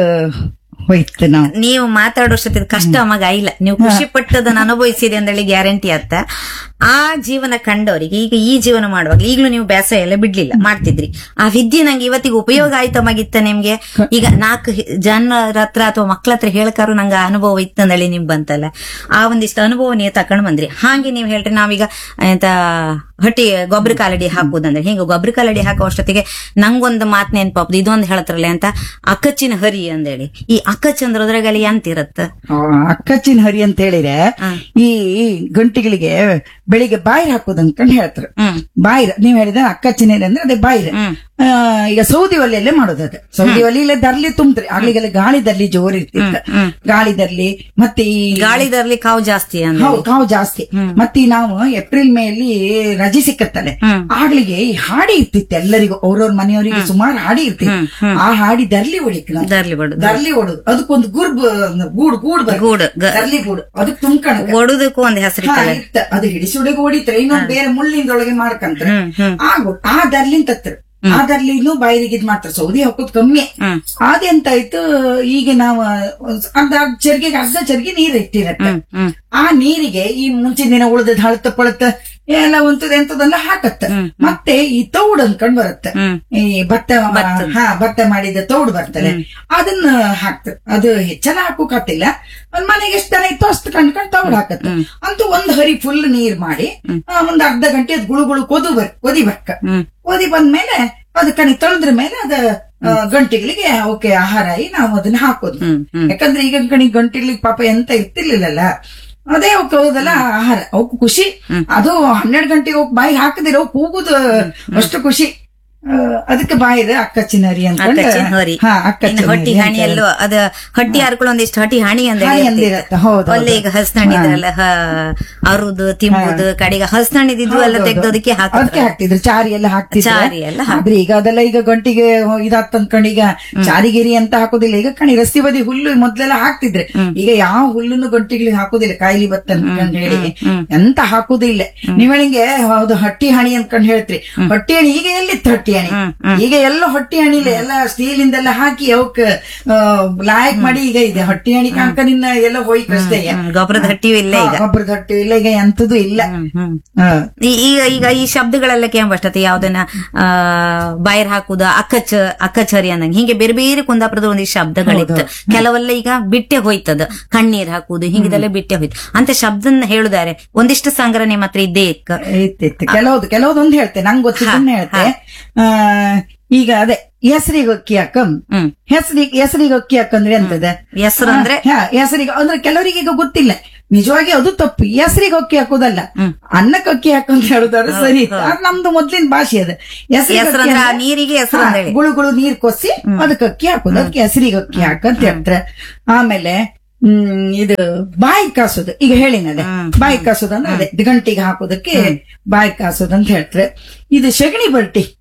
ಹೋಯ್ತು ನಾವು ನೀವು ಮಾತಾಡೋಷ್ಟೊತ್ತಿಗೆ ಕಷ್ಟ ಮಗ ಇಲ್ಲ ನೀವು ಖುಷಿ ಪಟ್ಟದನ್ನ ಅನುಭವಿಸಿದೆ ಅಂದೇಳಿ ಗ್ಯಾರಂಟಿ ಅತ್ತ ಆ ಜೀವನ ಕಂಡವರಿಗೆ ಈಗ ಈ ಜೀವನ ಮಾಡುವಾಗ ಈಗಲೂ ನೀವು ಬೇಸ ಎಲ್ಲ ಬಿಡ್ಲಿಲ್ಲ ಮಾಡ್ತಿದ್ರಿ ಆ ವಿದ್ಯೆ ನಂಗೆ ಇವತ್ತಿಗೆ ಉಪಯೋಗ ಆಯ್ತಮಾಗಿತ್ತ ನಿಮ್ಗೆ ಈಗ ನಾಲ್ಕು ಹಿ- ಜನರ ಹತ್ರ ಅಥವಾ ಮಕ್ಳ ಹತ್ರ ಹೇಳ್ಕಾರು ನಂಗೆ ಆ ಅನುಭವ ಇತ್ತಂದೇಳಿ ನಿಮ್ ಬಂತಲ್ಲ ಆ ಒಂದಿಷ್ಟು ಅನುಭವ ನೀವು ತಕೊಂಡ್ ಬಂದ್ರಿ ಹಾಗೆ ನೀವು ಹೇಳ್ರಿ ನಾವೀಗ ಎಂತ ಹೊಟ್ಟಿ ಗೊಬ್ಬರ ಕಾಲಡಿ ಹಾಕುದಂದ್ರೆ ಹಿಂಗ ಗೊಬ್ಬರ ಕಾಲಡಿ ಹಾಕೋ ಅಷ್ಟೊತ್ತಿಗೆ ನಂಗೊಂದು ಮಾತ್ ನೆನ್ಪಾಪ್ದು ಇದೊಂದು ಹೇಳ್ತಾರಲ್ಲ ಅಂತ ಅಕ್ಕಚ್ಚಿನ ಹರಿ ಅಂದೇಳಿ ಈ ಅಕ್ಕಚ್ಚಂದ್ರ ಅದ್ರಾಗಲ್ಲಿ ಎಂತ ಇರತ್ತ ಆ, ಅಕ್ಕಚ್ಚಿನ ಹರಿ ಅಂತ ಹೇಳಿದ್ರೆ ಈ ಗಂಟಿಗಳಿಗೆ ಬೆಳಿಗ್ಗೆ ಬಾಯಿರ್ ಹಾಕೋದು ಅನ್ಕೊಂಡ್ ಹೇಳ್ತಾರೆ ಹ್ಮ್. ಬಾಯಿರ ನೀವ್ ಹೇಳಿದ ಅಕ್ಕಚ್ಚಿನ ಹರಿ ಅಂದ್ರೆ ಅದೇ ಬಾಯಿರ ಆ, ಈಗ ಸೌದಿ ಒಲೆಯಲ್ಲೇ ಮಾಡೋದು ಅದು ಸೌದಿ ಒಲೆಯಲ್ಲೇ ದರ್ಲಿ ತುಂಬ್ತ್ರಿ ಆಗ್ಲಿಗೆಲ್ಲ ಗಾಳಿ ದರ್ಲಿ ಜೋರ್ ಇರ್ತಿತ್ತ ಗಾಳಿ ದರ್ಲಿ ಮತ್ತೆ ಈ ಗಾಳಿದರ್ಲಿ ಕಾವು ಜಾಸ್ತಿ ಅಂದ್ರೆ ಹೌದು ಕಾವು ಜಾಸ್ತಿ ಮತ್ತೆ ಈ ನಾವು ಏಪ್ರಿಲ್ ಮೇ ಅಲ್ಲಿ ರಜೆ ಸಿಕ್ಕತ್ತಲೆ ಆಗ್ಲಿಗೆ ಈ ಹಾಡಿ ಇರ್ತಿತ್ತು ಎಲ್ಲರಿಗೂ ಅವ್ರವ್ರ ಮನೆಯವರಿಗೆ ಸುಮಾರು ಹಾಡಿ ಇರ್ತಿತ್ತು ಆ ಹಾಡಿ ದರ್ಲಿ ಹೊಡಿಕ್ ನಾವು ದರ್ಲಿ ಬಡುದು ದರ್ಲಿ ಹೊಡೋದು ಅದಕ್ಕೊಂದು ಗುರ್ಬ್ ಗೂಡ್ ಗೂಡ್ ಬರ್ತದೆ. ಗೂಡು, ಗ- ದರ್ಲಿ ಗೂಡು ಅದಕ್ಕೆ ತುಂಬ್ಕಣಕ ಒಡುದಕ್ಕೂ ಒಂದ್ ಹೆಸರು ಹಾ, ಇತ್ತ. ಅದು ಹಿಡಿಸುಡಿಗೆ ಹೊಡಿತಾರೆ ಇನ್ನೊಂದು ಬೇರೆ ಮುಳ್ಳಿಂದೊಳಗೆ ಮಾಡ್ಕಂತಾರೆ ಆ ಗು- ಆ ದರ್ಲಿನ್ ತತ್ತರ ಆ ದರ್ಲಿನೂ ಬಾಯಿಗೆ ಇದ್ ಮಾಡ್ತಾರೆ ಸೌದಿ ಹಾಕೋದ್ ಕಮ್ಮಿ ಅದೆಂತ ಆಯ್ತು ಈಗ ನಾವು ಅರ್ಧ ಚರ್ಗಿಗೆ ಅರ್ಧ ಚರ್ಗಿ ನೀರ್ ಇಟ್ಟಿರತ್ತೆ ಆ ನೀರಿಗೆ ಈ ಮುಂಚಿನ ದಿನ ಉಳಿದದ್ ಹಳತ ಪಳತ ಎಲ್ಲ ಒಂತದ ಎಂತದೆಲ್ಲ ಹಾಕತ್ತ ಮತ್ತೆ ಈ ತೌಡ್ ಅನ್ಕೊಂಡ್ ಬರುತ್ತೆ ಈ ಭತ್ತ ಹಾ ಭತ್ತ ಮಾಡಿದ ತೌಡ್ ಬರ್ತದೆ ಅದನ್ನ ಹಾಕ್ತಾರೆ ಅದು ಹೆಚ್ಚನ ಹಾಕೋಕತ್ತಿಲ್ಲ ಒಂದ್ ಮನೆಗೆ ಎಷ್ಟು ಜನ ಇತ್ತು ಅಷ್ಟು ಕಂಡ್ಕೊಂಡ್ ತೌಡ್ ಹಾಕತ್ತ ಅಂತೂ ಒಂದ್ ಹರಿ ಫುಲ್ ನೀರ್ ಮಾಡಿ ಆ, ಒಂದ್ ಅರ್ಧ ಗಂಟೆ ಅದ್ ಗುಳು ಗುಳು ಕೊದು ಬರ್ ಕೊದಿಬೇಕ ಕೊದಿ ಬಂದ್ಮೇಲೆ ಅದ್ ಕಣಿ ತೊಳೆದ್ರ ಮೇಲೆ ಅದ ಆ, ಗಂಟೆಗಳಿಗೆ ಅವಕ್ಕೆ ಆಹಾರ ಆಗಿ ನಾವು ಅದನ್ನ ಹಾಕೋದು ಯಾಕಂದ್ರೆ ಈಗ ಕಣಿ ಗಂಟೆಗಳಿಗೆ ಪಾಪ ಎಂತ ಇರ್ತಿರ್ಲಿಲ್ಲಲ್ಲ ಅದೇ ಅವಕ್ಕೆ ಹೋದಲ್ಲ ಆಹಾರ ಅವಕ್ಕೂ ಖುಷಿ ಅದು ಹನ್ನೆರಡು ಗಂಟೆಗೆ ಹೋಗಿ ಬಾಯಿ ಹಾಕದಿರ ಅವಕ್ ಹೋಗುದು ಅಷ್ಟು ಖುಷಿ ಆ, ಅದಕ್ಕೆ ಬಾಯಿದೆ ಅಕ್ಕಚ್ಚಿನರಿ ಅಂತ ಅಕ್ಕಚ್ಚಿನ ಹೊರಿ ಹಾ ಇನ್ನು ಅಕ್ಕಚ್ಚಿನ ಹೊಟ್ಟಿ ಹಾಣಿಯಲ್ಲೂ ಅದ ಹೊಟ್ಟಿ ಹರ್ಕೊಳ್ಳೋ ಒಂದಿಷ್ಟು ಹೊಟ್ಟಿ ಹಾಣಿ ಅಂದ್ರೆ ಹಾಣಿ ಅಂದಿರತ್ತೆ, ಹೌದು, ಹೌದು. ಒಳ್ಳೆ ಈಗ ಹಸ್ನಣಿದ್ರಲ್ಲ ಅರುದು ತಿಂಬುದು ಕಡೆಗೆ ಹಸ್ನಣಿದಿದ್ವು ಎಲ್ಲ ತೆಗ್ದೋದಕ್ಕೆ ಅದಕ್ಕೆ ಹಾಕ್ತಾರೆ ಹಾಕ್ತಿದ್ರು ಚಾರಿ ಎಲ್ಲ ಹಾಕ್ತಿದ್ರು ಚಾರಿ ಎಲ್ಲ ಹಾಕ್- ಆದ್ರೆ ಈಗ ಅದೆಲ್ಲ ಈಗ ಗಂಟಿಗೆ ಇದಾತ್ ಅನ್ಕೊಂಡು ಈಗ ಚಾರಿಗಿರಿ ಅಂತ ಹಾಕೋದಿಲ್ಲ ಈಗ ಕಣಿ ರಸ್ತೆ ಬದಿ ಹುಲ್ಲು ಮೊದ್ಲೆಲ್ಲ ಹಾಕ್ತಿದ್ರೆ ಈಗ ಯಾವ ಹುಲ್ಲನ್ನು ಗಂಟಿಗಳಿಗೆ ಹಾಕೋದಿಲ್ಲ ಕಾಯಿಲಿ ಬತ್ತ ಅನ್ಕೊಂಡ್ ಹೇಳಿ ಎಂತ ಹಾಕುದಿಲ್ಲ ನೀವ್ ಹೇಳಿಂಗೆ ಹೌದು ಹಟ್ಟಿ ಹಣಿ ಅನ್ಕೊಂಡ್ ಹೇಳ್ತ್ರಿ ಹೊಟ್ಟಿ ಹಣಿ ಈಗ ಎಲ್ಲಿತ್ತು ಹೊಟ್ಟಿ ಹಣಿ ಈಗ ಎಲ್ಲ ಹೊಟ್ಟಿ ಹಣಿಲ್ಲ ಎಲ್ಲ ಸ್ಟೀಲ್ ಇಂದೆಲ್ಲ ಹಾಕಿ ಅವಕ್ ಲಾಯಕ್ ಮಾಡಿ ಈಗ ಇದೆ ಹೊಟ್ಟಿ ಹಣಿ ಕಾಂಕನಿನ್ನ ಎಲ್ಲ ಹೋಯ್ತು ಅಷ್ಟೇ ಹ್ಮ್, ಗೊಬ್ಬರದ ಹಟ್ಟಿಯೂ ಇಲ್ಲ ಈಗ ಗೊಬ್ಬರದ ಹೊಟ್ಟಿ ಇಲ್ಲ ಈಗ ಎಂತದೂ ಇಲ್ಲ ಹ್ಮ್ ಹಾ. ಈ- ಈಗ ಈಗ ಈ ಶಬ್ದಗಳೆಲ್ಲ ಕೇಂಬಷ್ಟತೆ ಯಾವ್ದನ್ನ ಆ ಬಾಯರ್ ಹಾಕುದ ಅಕ್ಕಚ ಅಕ್ಕಚರಿ ಅನ್ನಂಗೆ ಹಿಂಗೆ ಬೇರೆ ಬೇರೆ ಕುಂದಾಪುರದ ಒಂದಿಷ್ಟು ಶಬ್ದಗಳಿತ್ತು ಕೆಲವೆಲ್ಲ ಈಗ ಬಿಟ್ಟೆ ಹೋಯ್ತದ ಕಣ್ಣೀರ್ ಹಾಕುದು ಹಿಂಗಿದೆಲ್ಲ ಬಿಟ್ಟೆ ಹೋಯ್ತು ಅಂತ ಶಬ್ದನ್ನ ಹೇಳುದಾರೆ ಒಂದಿಷ್ಟು ಸಂಗ್ರಹ ನಿಮ್ಮ ಹತ್ರ ಇದ್ದೇ ಇಕ್ಕ ಇತ್ತು ಇತ್ತು ಕೆಲವ್ದು ಕೆಲವ್ದೊಂದು ಹೇಳ್ತೆ ನಂಗೆ ಗೊತ್ತಿದ್ದನ್ನ ಹೇಳ್ತೆ ಆ, ಈಗ ಅದೇ ಹೆಸರಿಗೆ ಅಕ್ಕಿ ಹಾಕಂ ಹ್ಮ್ ಹೆಸರಿಗೆ ಹೆಸರಿಗೆ ಅಕ್ಕಿ ಹಾಕಂದ್ರೆ ಎಂತದ ಹೆಸರು ಅಂದ್ರೆ ಹೆಸರಿಗೆ ಅಂದ್ರೆ ಕೆಲವರಿಗೆ ಈಗ ಗೊತ್ತಿಲ್ಲ ನಿಜವಾಗಿ ಅದು ತಪ್ಪು ಹೆಸರಿಗೆ ಅಕ್ಕಿ ಹಾಕೋದಲ್ಲ ಅನ್ನಕ್ಕೆ ಅಕ್ಕಿ ಹಾಕಂತ ಹೇಳುದಾದ್ರೆ ಸರಿ ಅದ್ ನಮ್ದು ಮೊದ್ಲಿನ ಭಾಷೆ ಅದು ಹೆಸರಿಗೆ ಹೆಸರು ಅಕ್ಕಿ ಅಂದ್ರೆ ಆ ಅಂದ್ರೆ- ನೀರಿಗೆ ಹೆಸರು ಹಾ, ಅಂತ ಹೇಳಿ ಗುಳು ಗುಳು ನೀರ್ ಕೊಸಿ ಅದಕ್ಕೆ ಅಕ್ಕಿ ಹಾಕೋದು ಅದಕ್ಕೆ ಹೆಸರಿಗೆ ಅಕ್ಕಿ ಹಾಕಂತ ಹೇಳ್ತಾರೆ ಆಮೇಲೆ ಹ್ಮ್ ಇದು ಬಾಯಿ ಕಾಸೋದು ಈಗ ಹೇಳಿನದೆ ಬಾಯಿ ಕಾಸೋದು ಅಂದ್ರೆ ಅದೇ ಗಂಟಿಗೆ ಹಾಕೋದಕ್ಕೆ ಬಾಯಿ ಕಾಸೋದು ಅಂತ ಹೇಳ್ತಾರೆ ಇದು ಸಗಣಿ ಬರ್ಟಿ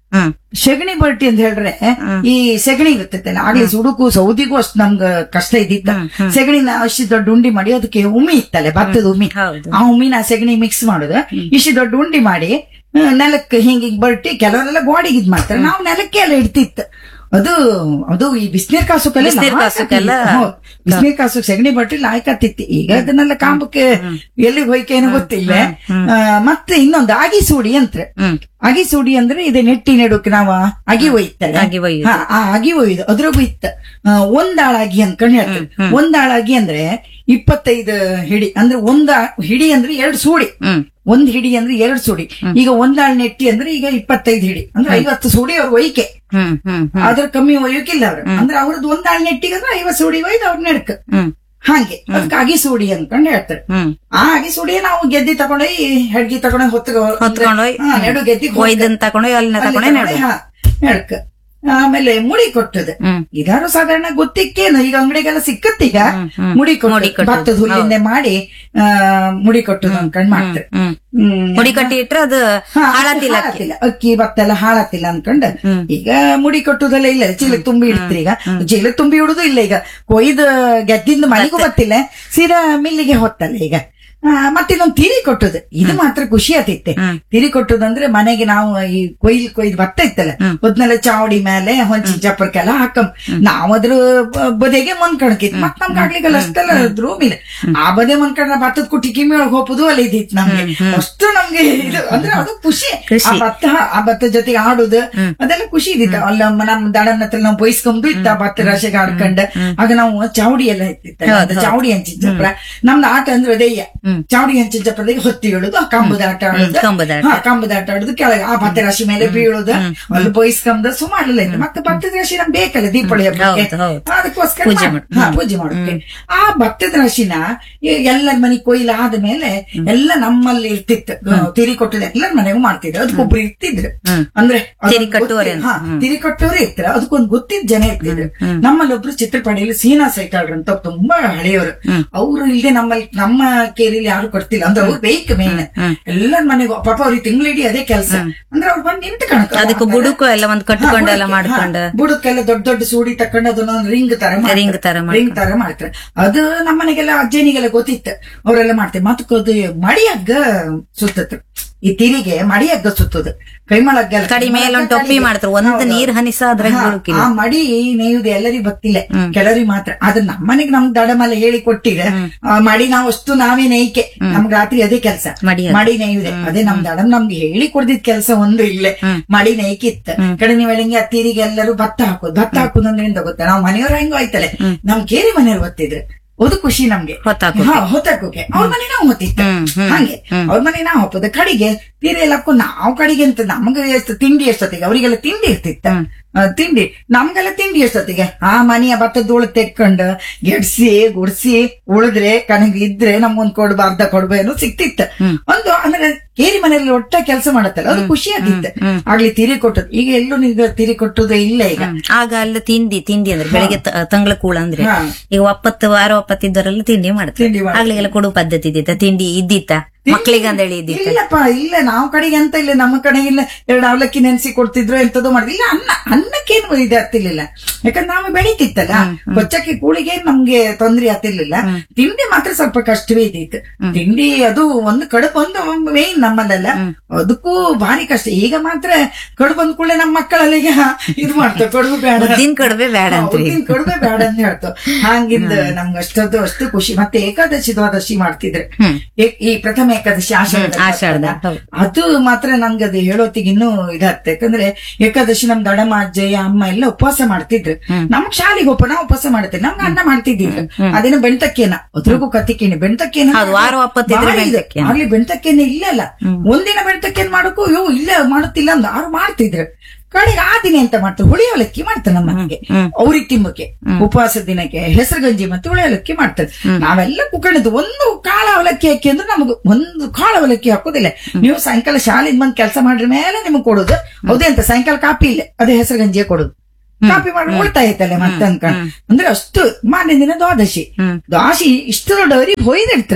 ಹ್ಮ್ ಸೆಗಣಿ ಬರ್ಟಿ ಅಂತ ಹೇಳಿದ್ರೆ ಈ ಸೆಗಣಿ ಇರ್ತೈತಲ್ಲ ಆಗ್ಲಿ ಸುಡುಕು ಸೌದಿಗೂ ಅಷ್ಟು ನಮ್ಗ ಕಷ್ಟ ಇದ್ದಿತ್ತ ಸೆಗಣಿನ ಅಷ್ಟು ದೊಡ್ಡ ಉಂಡಿ ಮಾಡಿ ಅದಕ್ಕೆ ಉಮಿ ಇತ್ತಲ್ಲ ಭತ್ತದ ಉಮಿ ಹೌದು. ಆ ಉಮಿನ ಸೆಗಣಿ ಮಿಕ್ಸ್ ಮಾಡುದು ಇಷ್ಟು ದೊಡ್ಡ ಉಂಡಿ ಮಾಡಿ ಆ, ನೆಲಕ್ಕೆ ಹಿಂಗ ಹಿಂಗ್ ಬರ್ಟಿ ಕೆಲವರೆಲ್ಲ ಗೋಡೆಗೆ ಇದ್ ಮಾಡ್ತಾರೆ ನಾವು ನೆಲಕ್ಕೆ ಎಲ್ಲ ಇಡ್ತಿತ್ತು ಅದು ಅದು ಈ ಬಿಸಿನೀರ್ ಕಾಸುಕೆಲ್ಲ ಬಿಸ್ನೀರ್ ಕಾಸುಕ್ಕೆಲ್ಲ ಬಿಸಿನೀರ್ ಕಾಸು ಸೆಗಣಿ ಬಟ್ಟಿ ಲಾಯ್ಕತ್ತಿತ್ತು ಈಗ ಅದನ್ನೆಲ್ಲ ಕಾಂಬಕ್ಕೆ ಎಲ್ಲಿ ಹೋಯ್ಕೆ ಏನೋ ಗೊತ್ತಿಲ್ಲ ಆ, ಮತ್ತೆ ಇನ್ನೊಂದು ಆಗಿ ಸೂಡಿ ಅಂತ ಹ್ಮ್ ಅಗಿ ಸುಡಿ ಅಂದ್ರೆ ಇದೆ ನೆಟ್ಟಿ ನೆಡೋಕೆ ನಾವ ಅಗಿ ಒಯ್ತಾರೆ ಅಗಿ ಒಯ್ಯುದು. ಹಾ, ಆ ಅಗಿ ಒಯ್ದು ಅದ್ರಾಗೂ ಇತ್ತ ಆ, ಒಂದಾಳ ಅಗಿ ಅನ್ಕೊಂಡ್ ಹೇಳ್ತಾರೆ ಒಂದಾಳ ಅಗಿ ಅಂದ್ರೆ ಇಪ್ಪತ್ತೈದು ಹಿಡಿ ಅಂದ್ರೆ ಒಂದ ಹಿಡಿ ಅಂದ್ರೆ ಎರಡು ಸೂಡಿ ಹ್ಮ್ ಒಂದ್ ಹಿಡಿ ಅಂದ್ರೆ ಎರಡು ಸುಡಿ ಈಗ ಒಂದಾಳ್ ನೆಟ್ಟಿ ಅಂದ್ರೆ ಈಗ ಇಪ್ಪತ್ತೈದು ಹಿಡಿ ಅಂದ್ರೆ ಐವತ್ತು ಸುಡಿ ಅವ್ರ ಒಯ್ಕೆ ಹ್ಮ್ ಹ್ಮ್ ಹ್ಮ್ ಅದ್ರ ಕಮ್ಮಿ ಒಯ್ಯೋಕಿಲ್ಲ ಅವ್ರು ಅಂದ್ರೆ ಅವ್ರದ್ದು ಒಂದಾಳ್ ನೆಟ್ಟಿಗೆ ಅಂದ್ರೆ ಐವತ್ತು ಸುಡಿ ಒಯ್ದು ಅವ್ರ ನಡ್ಕ ಹ್ಮ್ ಹಾಗೆ ಅದಕ್ಕೆ ಅಗಿ ಸುಡಿ ಅನ್ಕೊಂಡ್ ಹೇಳ್ತಾರೆ ಹ್ಮ್ ಆ ಅಗಿ ಸುಡಿ ನಾವು ಗೆದ್ದಿ ತಗೊಂಡೋಗಿ ಹೆಡ್ಗಿ ತಗೊಂಡೋಗಿ ಹೊತ್ತು ಹೊತ್ಕೊಂಡೋಯ್ ನೆಡು ಗೆದ್ದಿ ಒಯ್ದನ್ ತಕೊಂಡೋಯ್ ಅಲ್ಲಿನ ತಕೊಂಡೋಯ್ ನೆಡು ನಡ್ಕ ಆಮೇಲೆ ಮುಡಿ ಕೊಟ್ಟದ ಹ್ಮ್. ಇದಾರು ಸಾಧಾರಣ ಗೊತ್ತಿಕ್ಕೇನು ಈಗ ಅಂಗಡಿಗೆಲ್ಲ ಸಿಕ್ಕತ್ತೀಗ ಹ್ಮ್. ಮುಡಿ ಮುಡಿ ಕೊಟ್ಟು ಕಟ್ಟೋದು. ಭತ್ತದ ಹುಲ್ಲಿಂದ ಮಾಡಿ ಆ, ಮುಡಿ ಕೊಟ್ಟದು ಅನ್ಕೊಂಡ್ ಮಾಡ್ತಾರೆ ಹ್ಮ್ ಹ್ಮ್. ಮುಡಿ ಕಟ್ಟಿ ಇಟ್ರೆ ಅದು ಹಾ, ಹಾಳತಿಲ್ಲ ಅಕ್ಕಿ. ಹಾಳಾತಿಲ್ಲ. ಅಕ್ಕಿ ಭತ್ತ ಎಲ್ಲ ಹಾಳಾತಿಲ್ಲ ಅನ್ಕೊಂಡ್ ಈಗ ಮುಡಿ ಕಟ್ಟುದೆಲ್ಲ ಇಲ್ಲ ಚೀಲಕ್ ತುಂಬಿ ಇಡ್ತೀರಿ ಈಗ ಚೀಲಕ್ ತುಂಬಿ ಇಡುದು ಇಲ್ಲ ಈಗ ಕೊಯ್ದು ಗೆದ್ದಿಂದ ಮನೆಗೂ ಗೊತ್ತಿಲ್ಲ ಸೀದಾ ಮಿಲ್ಲಿಗೆ ಹೊತ್ತಲ್ಲ ಈಗ ಆ, ಮತ್ತಿನ್ನೊಂದು ತಿರಿ ಕೊಟ್ಟುದು ಇದು ಮಾತ್ರ ಖುಷಿ ಆತಿತ್ತೆ ತಿರಿ ಕೊಟ್ಟುದಂದ್ರೆ ಮನೆಗೆ ನಾವು ಈ ಕೊಯ್ಲ್ ಕೊಯ್ದು ಭತ್ತ ಇತ್ತಲ್ಲ ಮೊದ್ನೆಲ್ಲ ಚಾವಡಿ ಮೇಲೆ ಹೊಂಚಿ ಚಪ್ಪರ್ಕೆಲ್ಲ ಹಾಕಂ ನಾವ್ ಅದ್ರ ಬ- ಬದೆಗೆ ಮನ್ಕಣಕಿತ್ ಮತ್ ನಮ್ಗೆ ಆಗ್ಲಿಕ್ಕೆಲ್ಲ ಅಷ್ಟೆಲ್ಲ ರೂಮ್ ಇಲ್ಲ ಆ ಬದೆ ಮನ್ಕೊಂಡ್ರೆ ಭತ್ತದ ಕುಟ್ಟಿ ಕಿಮ್ಮಿ ಒಳಗೆ ಹೋಗುದು ಅಲ್ಲಿ ಇದ್ದಿತ್ತು ನಮ್ಗೆ ಅಷ್ಟು ನಮ್ಗೆ ಇದು ಅಂದ್ರೆ ಅದು ಖುಷಿ ಆ ಭತ್ತ ಆ ಭತ್ತ ಜೊತೆಗೆ ಆಡುದು ಅದೆಲ್ಲ ಖುಷಿ ಇದ್ದಿತ್ತು ಅಲ್ಲ ನಮ್ಮ- ನಮ್ಮ ದಡನ ಹತ್ರ ನಾವು ಬಯಸ್ಕೊಂಡು ಇತ್ತ ಭತ್ತ ರಾಶಿಗೆ ಆಡ್ಕೊಂಡ್ ಆಗ ನಾವು ಚಾವಡಿ ಎಲ್ಲ ಇತ್ತಿತ್ತ ಅದು ಚಾವಡಿ ಹಂಚಿನ ಚಪ್ರ ನಮ್ದು ಆಟ ಅಂದ್ರೆ ದೆಯ್ಯ ಚಾವಡಿ ಹಂಚಿನ ಚಪ್ರದಾಗ ಹೊತ್ತಿ ಹೇಳುದು ಆ ಕಂಬದ ಆಟ ಆಡುದು ಕಂಬದ ಆಟ. ಹಾ, ಕಂಬದ ಆಟ ಆಡುದು ಕೆಳಗೆ ಆ ಭತ್ತ ರಾಶಿ ಮೇಲೆ ಬೀಳುದು ಅಲ್ಲಿ ಬಯಸ್ಕೊಂಡ ಸುಮಾರಲ್ಲ ಇತ್ತು ಮತ್ತೆ ಭತ್ತದ ರಾಶಿ ನಮ್ಗೆ ಬೇಕಲ್ಲ ದೀಪಾವಳಿ ಹಬ್ಬಕ್ಕೆ ಹೌದು, ಹೌದು. ಅದಕ್ಕೋಸ್ಕರ ಪೂಜೆ ಮಾಡ್- ಮಾಡ್- ಹಾ, ಪೂಜೆ ಮಾಡೋಕೆ ಆ ಭತ್ತದ ರಾಶಿನ ಈ ಎಲ್ಲರ ಮನೆ ಕೊಯ್ಲು ಆದ್ಮೇಲೆ ಎಲ್ಲ ನಮ್ಮಲ್ಲಿ ಇರ್ತಿತ್ತು ತಿರಿ ಕೊಟ್ಟದ ಎಲ್ಲರ ಮನೆಗೂ ಮಾಡ್ತಿದ್ರು ಅದಕ್ಕೊಬ್ರು ಇರ್ತಿದ್ರು ಅಂದ್ರೆ ಅದೊಂದು ತಿರಿ ಕಟ್ಟುವವರೇ ಗೊತ್ತಿ- ಹಾ, ತಿರಿ ಕಟ್ಟೋರೇ ಇರ್ತಾರೆ ಅದಕ್ಕೊಂದು ಗೊತ್ತಿದ್ದ ಜನ ಇರ್ತಿದ್ರು ನಮ್ಮಲ್ಲಿ ಒಬ್ರು ಚಿತ್ರಪಡಿಯಲ್ಲಿ ಸೀನಾ ಸೈತಾಳ್ರು ಅಂತ ಒಬ್ರು ತುಂಬಾ ಹಳೆಯವರು ಅವ್ರು ಇಲ್ಲದೆ ನಮ್ಮಲ್ಲಿ ನಮ್ಮ ಕೇರಿಯಲ್ಲಿ ಯಾರು ಕೊಡ್ತಿಲ್ಲ ಅಂದ್ರೆ ಅವ್ರು ಬೇಕು ಮೇನ್ ಎಲ್ಲರ ಮನೆಗೂ ಪಾಪ ಅವ್ರಿಗೆ ತಿಂಗಳಿಡೀ ಅದೇ ಕೆಲಸ ಅಂದ್ರೆ ಅವ್ರು ಬಂದು ನಿಂತು ಕಣಕ ಅದಕ್ಕೆ ಬುಡುಕು ಎಲ್ಲ ಒಂದ್ ಕಟ್ಕೊಂಡು ಎಲ್ಲ ಮಾಡ್ಕೊಂಡು ಬುಡಕ್ಕೆಲ್ಲ ದೊಡ್ಡ ದೊಡ್ಡ ಸೂಡಿ ತಕೊಂಡು ಅದನ್ನ ರಿಂಗ್ ತರ Ring ತರ ಮಾಡ್ತಾರೆ. ರಿಂಗ್ ತರ ಮಾಡ್ತಾರೆ ಅದು ನಮ್ಮನೆಗೆಲ್ಲ ಅಜ್ಜನಿಗೆಲ್ಲ ಗೊತ್ತಿತ್ತು ಅವರೆಲ್ಲ ಮಾಡ್ತಾರೆ ಮತ್ತೆ ಅದು ಮಡಿಯಗ್ಗ ಸುತ್ತತ್ತು ಈ ತಿರಿಗೆ ಮಡಿಯಗ್ಗ ಸುತ್ತದು ಕೈಮಳಗ್ಗ ಕಡಿ ಮೇಲೆ ಒಂದ್ ಟೊಪ್ಪಿ ಮಾಡ್ತಾರೆ. ಒಂದ್ ನೀರ್ ಹನಿಸ ಅದ್ರಾಗ ಬೀಳುಕಿಲ್ಲ. ಆ ಮಡಿ ನೇಯುದು ಎಲ್ಲರಿಗೂ ಗೊತ್ತಿಲ್ಲ ಕೆಲವರಿಗೆ ಮಾತ್ರ ಆದ್ರೆ ನಮ್ಮನೆಗೆ ನಮ್ಗೆ ದಡಮಲ್ಲ ಹೇಳಿ ಕೊಟ್ಟಿರ ಆ ಮಡಿ ನಾವು ಅಷ್ಟು ನಾವೇ ನೇಯ್ಕೆ ನಮ್ಗೆ ರಾತ್ರಿ ಅದೇ ಕೆಲಸ ಮಡಿ ಅದು. ಮಡಿ ನೇಯುದೆ ಅದೇ ನಮ್ ದಡಮ್ ನಮ್ಗೆ ಹೇಳಿ ಕೊಡ್ದಿದ್ ಕೆಲಸ ಒಂದು ಇಲ್ಲೇ ಮಡಿ ನೇಯ್ಕಿತ್ತ ಕಡೆ ನೀವು ಹೇಳಿಂಗೆ ಅತ್ತಿರಿಗೆ ಎಲ್ಲರೂ ಭತ್ತ ಹಾಕೋದು ಭತ್ತ ಹಾಕುದಂದ್ರೆ ಎಂತ ಗೊತ್ತಾ ನಾವು ಮನೆಯವ್ರ ಹೆಂಗೋ ಆಯ್ತಲೆ ನಮ್ ಕೇರಿ ಮನೆಯವ್ರು ಗೊತ್ತಿದ್ರೆ ಅದು ಖುಷಿ ನಮ್ಗೆ ಹೊತ್ತಾಕೋಕೆ. ಹಾ, ಹೊತ್ತಾಕೋಕೆ ಅವ್ರ ಮನೆ ನಾವು ಹೊತ್ತಿತ್ತು ಹ್ಮ್, ಹ್ಮ್, ಹಂಗೆ ಅವ್ರ ಮನೆ ನಾವು ಹೊಪ್ಪದ ಕಡೆಗೆ ತೀರೆ ಎಲ್ಲ ಹಾಕೊಂಡು ನಾವು ಕಡೆಗೆ ಅಂತ ನಮ್ಗೆ ಎಷ್ಟು ತಿಂಡಿ ಎಷ್ಟೊತ್ತಿಗೆ ಅವರಿಗೆಲ್ಲ ತಿಂಡಿ ಇರ್ತಿತ್ತ ಆ, ತಿಂಡಿ ನಮ್ಗೆಲ್ಲ ತಿಂಡಿ ಎಷ್ಟೊತ್ತಿಗೆ ಆ ಮನೆಯ ಭತ್ತದ ಧೂಳು ತೆಕ್ಕೊಂಡು ಗೆಡ್ಸಿ ಗುಡ್ಸಿ ಉಳಿದ್ರೆ ಕನಗ ಇದ್ರೆ ನಮ್ಗೊಂದ್ ಕೊಡ್ಬ ಅರ್ಧ ಕೊಡ್ಬೇನು ಸಿಕ್ತಿತ್ತ ಒಂದು ಅಂದ್ರೆ ಕೇರಿ ಮನೆಯಲ್ಲಿ ಒಟ್ಟ ಕೆಲಸ ಮಾಡತ್ತಲ್ಲ ಅದು ಖುಷಿ ಆಗಿತ್ತು ಆಗ್ಲಿ ತಿರಿ ಕೊಟ್ಟದ್ದು ಈಗ ಎಲ್ಲೂ ನಿಮ್ಗೆ ತಿರಿ ಕೊಟ್ಟುದು ಇಲ್ಲ ಈಗ ಆಗ ಅಲ್ಲ ತಿಂಡಿ ತಿಂಡಿ ಅಂದ್ರೆ ಬೆಳಿಗ್ಗೆ ತ- ತಂಗಳ ಕೂಳ ಅಂದ್ರೆ ಹಾ. ಈಗ ಒಪ್ಪತ್ತು ವಾರ ಒಪ್ಪತ್ತಿದ್ದವರೆಲ್ಲ ತಿಂಡಿ ಮಾಡ್ತಾರೆ ತಿಂಡಿ ಮಾಡ್ತಾರೆ. ಆಗ್ಲಿಗೆಲ್ಲ ಕೊಡು ಪದ್ಧತಿ ಇದ್ದಿತ್ತ ತಿಂಡಿ ಇದ್ದಿತ್ತ ಮಕ್ಳಿಗೆ ಅಂದೇಳಿ ಇದ್ದಿತ್ತ ಇಲ್ಲಪ್ಪ ಇಲ್ಲ ನಾವು ಕಡೆಗೆ ಅಂತ ಇಲ್ಲ ನಮ್ಮ ಕಡೆ ಇಲ್ಲ ಎರಡು ಅವಲಕ್ಕಿ ನೆನ್ಸಿ ಕೊಡ್ತಿದ್ರು ಎಂತದೋ ಮಾಡಿದ್ರು ಇಲ್ಲ ಅನ್ನ ಅನ್ನಕ್ಕೇನು ಇದು ಆಗ್ತಿರ್ಲಿಲ್ಲ ಯಾಕಂದ್ರೆ ನಾವು ಬೆಳೀತಿತ್ತಲ್ಲ ಕೊಚ್ಚಕ್ಕೆ ಕೂಳಿಗೆ ನಮ್ಗೆ ತೊಂದ್ರೆ ಆಗ್ತಿರ್ಲಿಲ್ಲ ತಿಂಡಿ ಮಾತ್ರ ಸ್ವಲ್ಪ ಕಷ್ಟವೇ ಇದ್ದಿತ್ತು ತಿಂಡಿ ಅದು ಒಂದು ಕಡುಬು ಒಂದು ಮೇನ್ ನಮ್ಮಲ್ಲೆಲ್ಲ ಅದಕ್ಕೂ ಭಾರಿ ಕಷ್ಟ ಈಗ ಮಾತ್ರ ಕಡುಬು ಅಂದ ಕೂಡಲೇ ನಮ್ಮ ಮಕ್ಕಳೆಲ್ಲ ಈಗ ಇದು ಮಾಡ್ತಾರೆ ಕಡುಬು ಬೇಡ ಉದ್ದಿನ ಕಡುಬೆ ಬೇಡ ಅಂತ್ರಿ. ಉದ್ದಿನ ಕಡುಬೆ ಬೇಡ ಅಂತ ಹೇಳ್ತು ಹಂಗಿಂದ ನಮ್ಗೆ ಅಷ್ಟದ್ದು ಅಷ್ಟು ಖುಷಿ ಮತ್ತೆ ಏಕಾದಶಿ ದ್ವಾದಶಿ ಮಾಡ್ತಿದ್ರೆ ಏ- ಈ ಪ್ರಥಮ ಏಕಾದಶಿ ಆಷಾಢ ಆಷಾಢದ, ಹೌದು. ಅದು ಮಾತ್ರ ನಂಗೆ ಅದು ಹೇಳೋತಿಗೆ ಇನ್ನೂ ಇದಾಗ್ತದೆ ಯಾಕಂದ್ರೆ ಏಕಾದಶಿ ನಮ್ ದಡಮ್ಮ ಅಜ್ಜಯ್ಯ ಅಮ್ಮ ಎಲ್ಲ ಉಪವಾಸ ಮಾಡ್ತಿದ್ರು ನಮ್ಗ್ ಶಾಲೆಗೆ ಒಪ್ಪ ನಾವು ಉಪವಾಸ ಮಾಡ್ತೇವೆ ನಮ್ಗೆ ಅನ್ನ ಮಾಡ್ತಿದ್ದೀವಿ ಅದೇನು ಬೆಣ್ತಕ್ಕೇನ ಅದ್ರಿಗೂ ಕತ್ತಿಕೇನೆ ಬೆಣ್ತಕ್ಕೇನ ಹೌದು, ವಾರ ಒಪ್ಪತ್ತಿದ್ರೆ ಬೆಣ್ತಕ್ಕೇನ. ಆಗ್ಲಿ ಬೆಣ್ತಕ್ಕೇನೆ ಇಲ್ಲಲ್ಲ ಒಂದಿನ ಬೆಣ್ತಕ್ಕೇನ್ ಮಾಡಕ್ಕೂ ಅಯ್ಯೋ ಇಲ್ಲ ಮಾಡುತ್ತಿಲ್ಲ ಅಂದ್ ಆರು ಮಾಡ್ತಿದ್ರು ಕಡೆಗೆ ಆ ದಿನ ಎಂತ ಮಾಡ್ತಾರೆ ಹುಳಿ ಅವಲಕ್ಕಿ ಮಾಡ್ತಾರೆ ನಮ್ಮ ಮನೆಗೆ ಅವ್ರಿಗೆ ತಿಮ್ಮಕ್ಕೆ ಉಪವಾಸ ದಿನಕ್ಕೆ ಹೆಸರು ಗಂಜಿ ಮತ್ತೆ ಹುಳಿ ಅವಲಕ್ಕಿ ಮಾಡ್ತಾರೆ ನಾವೆಲ್ಲ ಕುಕ್ಕಣಿದ್ದು ಒಂದು ಕಾಳ ಅವಲಕ್ಕಿ ಹಾಕಿ ಅಂದ್ರೆ ನಮಗೆ ಒಂದು ಕಾಳ ಅವಲಕ್ಕಿ ಹಾಕೋದಿಲ್ಲ ನೀವು ಸಾಯಂಕಾಲ ಶಾಲೆಯಿಂದ ಬಂದ್ ಕೆಲಸ ಮಾಡ್ರ ಮೇಲೆ ನಿಮ್ಗೆ ಕೊಡೋದು ಹೌದೇ ಅಂತ ಸಾಯಂಕಾಲ ಕಾಪಿ ಇಲ್ಲ ಅದೇ ಹೆಸರು ಗಂಜಿಯೇ ಕೊಡೋದು ಕಾಪಿ ಮಾಡಿ ಉಳ್ತಾಯ ಐತಲ್ಲ ಮತ್ತೆ ಅನ್ಕೊಂಡ್ ಅಂದ್ರೆ ಅಷ್ಟು ಮಾನ್ಯ ದಿನ ದ್ವಾದಶಿ ದ್ವಾದಶಿ ಇಷ್ಟು ದೊಡ್ಡವರಿಗೆ ಹೊಯ್ದಿಡ್ತಾರೆ